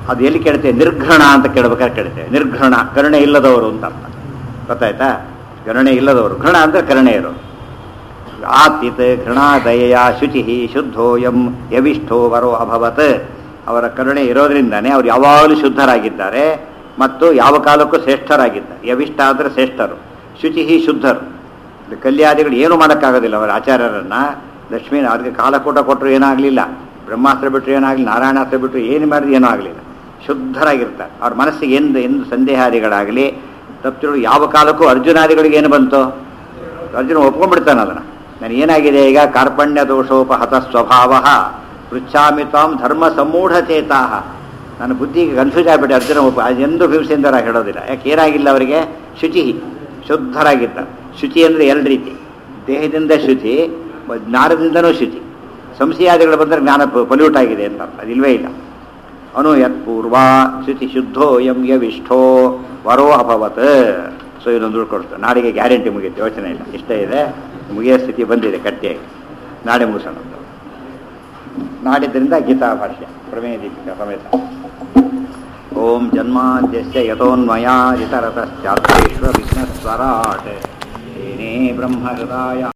ಅದು ಎಲ್ಲಿ ಕೇಳ್ತೇವೆ ನಿರ್ಘೃಣ ಅಂತ ಕೇಳ್ಬೇಕಾದ್ರೆ ಕೇಳ್ತೇವೆ ನಿರ್ಘೃಣ ಕರುಣೆ ಇಲ್ಲದವರು ಅಂತ ಅರ್ಥ ಗೊತ್ತಾಯ್ತಾ ಕರುಣೆ ಇಲ್ಲದವರು ಘೃಣ ಅಂದ್ರೆ ಕರುಣೆ ಇರೋರು ಆತಿತ್ ಘೃಣಾದಯ ಶುಚಿ ಶುದ್ಧೋಯಂ ಯವಿಷ್ಠೋ ವರೋ ಅಭವತ್ ಅವರ ಕರುಣೆ ಇರೋದ್ರಿಂದಾನೇ ಅವ್ರು ಯಾವಾಗಲೂ ಶುದ್ಧರಾಗಿದ್ದಾರೆ ಮತ್ತು ಯಾವ ಕಾಲಕ್ಕೂ ಶ್ರೇಷ್ಠರಾಗಿದ್ದಾರೆ ಯವಿಷ್ಠ ಅಂದರೆ ಶ್ರೇಷ್ಠರು ಶುಚಿ ಶುದ್ಧರು ಇದು ಕಲ್ಯಾದಿಗಳು ಏನು ಮಾಡೋಕ್ಕಾಗೋದಿಲ್ಲ ಅವರ ಆಚಾರ್ಯರನ್ನ ಲಕ್ಷ್ಮೀ ಅದಕ್ಕೆ ಕಾಲಕೂಟ ಕೊಟ್ಟರು ಏನಾಗಲಿಲ್ಲ ಬ್ರಹ್ಮಾಸ್ತ್ರ ಬಿಟ್ಟರು ಏನಾಗಲಿಲ್ಲ ನಾರಾಯಣಾಸ್ತ್ರ ಬಿಟ್ಟರು ಏನು ಮಾಡಿದ್ರು ಏನೂ ಆಗಲಿಲ್ಲ ಶುದ್ಧರಾಗಿರ್ತಾರೆ ಅವ್ರ ಮನಸ್ಸಿಗೆ ಎಂದು ಎಂದು ಸಂದೇಹಾದಿಗಳಾಗಲಿ ತಪ್ಪಿರು ಯಾವ ಕಾಲಕ್ಕೂ ಅರ್ಜುನಾದಿಗಳಿಗೆ ಏನು ಬಂತು ಅರ್ಜುನ ಒಪ್ಕೊಂಡ್ಬಿಡ್ತಾನೆ ಅದನ್ನು ನಾನು ಏನಾಗಿದೆ ಈಗ ಕಾರ್ಪಣ್ಯ ದೋಷೋಪಹತ ಸ್ವಭಾವ ಪೃಚ್ಛಾಮಿ ತ್ವಾಂ ಧರ್ಮ ಸಮೂಢಚೇತಾ ನನ್ನ ಬುದ್ಧಿಗೆ ಕನ್ಫ್ಯೂಸ್ ಆಗಿಬಿಟ್ಟೆ ಅರ್ಜುನ ಒಬ್ಬ ಎಂದು ಭೀಮಸೇಂದ್ರ ಹೇಳೋದಿಲ್ಲ ಯಾಕೆ ಏನಾಗಿಲ್ಲ ಅವರಿಗೆ ಶುಚಿ ಶುದ್ಧರಾಗಿದ್ದ ಶುಚಿ ಅಂದರೆ ಎರಡು ರೀತಿ ದೇಹದಿಂದ ಶುಚಿ ಮ- ಜ್ಞಾನದಿಂದನೂ ಶುಚಿ ಸಂಶಯಾದಿಗಳು ಬಂದರೆ ಜ್ಞಾನ ಪೊಲ್ಯೂಟ್ ಆಗಿದೆ ಅಂತ ಅರ್ಥ ಅದಿಲ್ವೇ ಇಲ್ಲ ಅನು ಯತ್ಪೂರ್ವ ಶುಚಿ ಶುದ್ಧೋ ಎಂ ಯವಿಷ್ಠೋ ವರೋ ಅಭವತ್ ಸೊ ಇದೊಂದು ಉಳ್ಕೊಡ್ತು ನಾಡಿಗೆ ಗ್ಯಾರಂಟಿ ಮುಗಿಯುತ್ತೆ ಯೋಚನೆ ಇಲ್ಲ ಇಷ್ಟೇ ಇದೆ ಮುಗಿಯೋ ಸ್ಥಿತಿ ಬಂದಿದೆ ಗಟ್ಟಿಯಾಗಿ ನಾಳೆ ಮುಗಿಸೋಣ ನಾಡಿದ್ದರಿಂದ ಗೀತಾ ಭಾಷ್ಯ ಪ್ರಮೇಯ ದೀಪಿಕಾ ಸಮೇತ ಓಂ ಜನ್ಮಾದ್ಯಸ್ಯ ಯತೋನ್ಮಯಾ ಇತರತಶ್ಚಾರ್ಥೇಶ್ವ ವಿಘ್ನಸ್ವರಾಟ್ ಏನೇ ಬ್ರಹ್ಮಹೃದಾಯ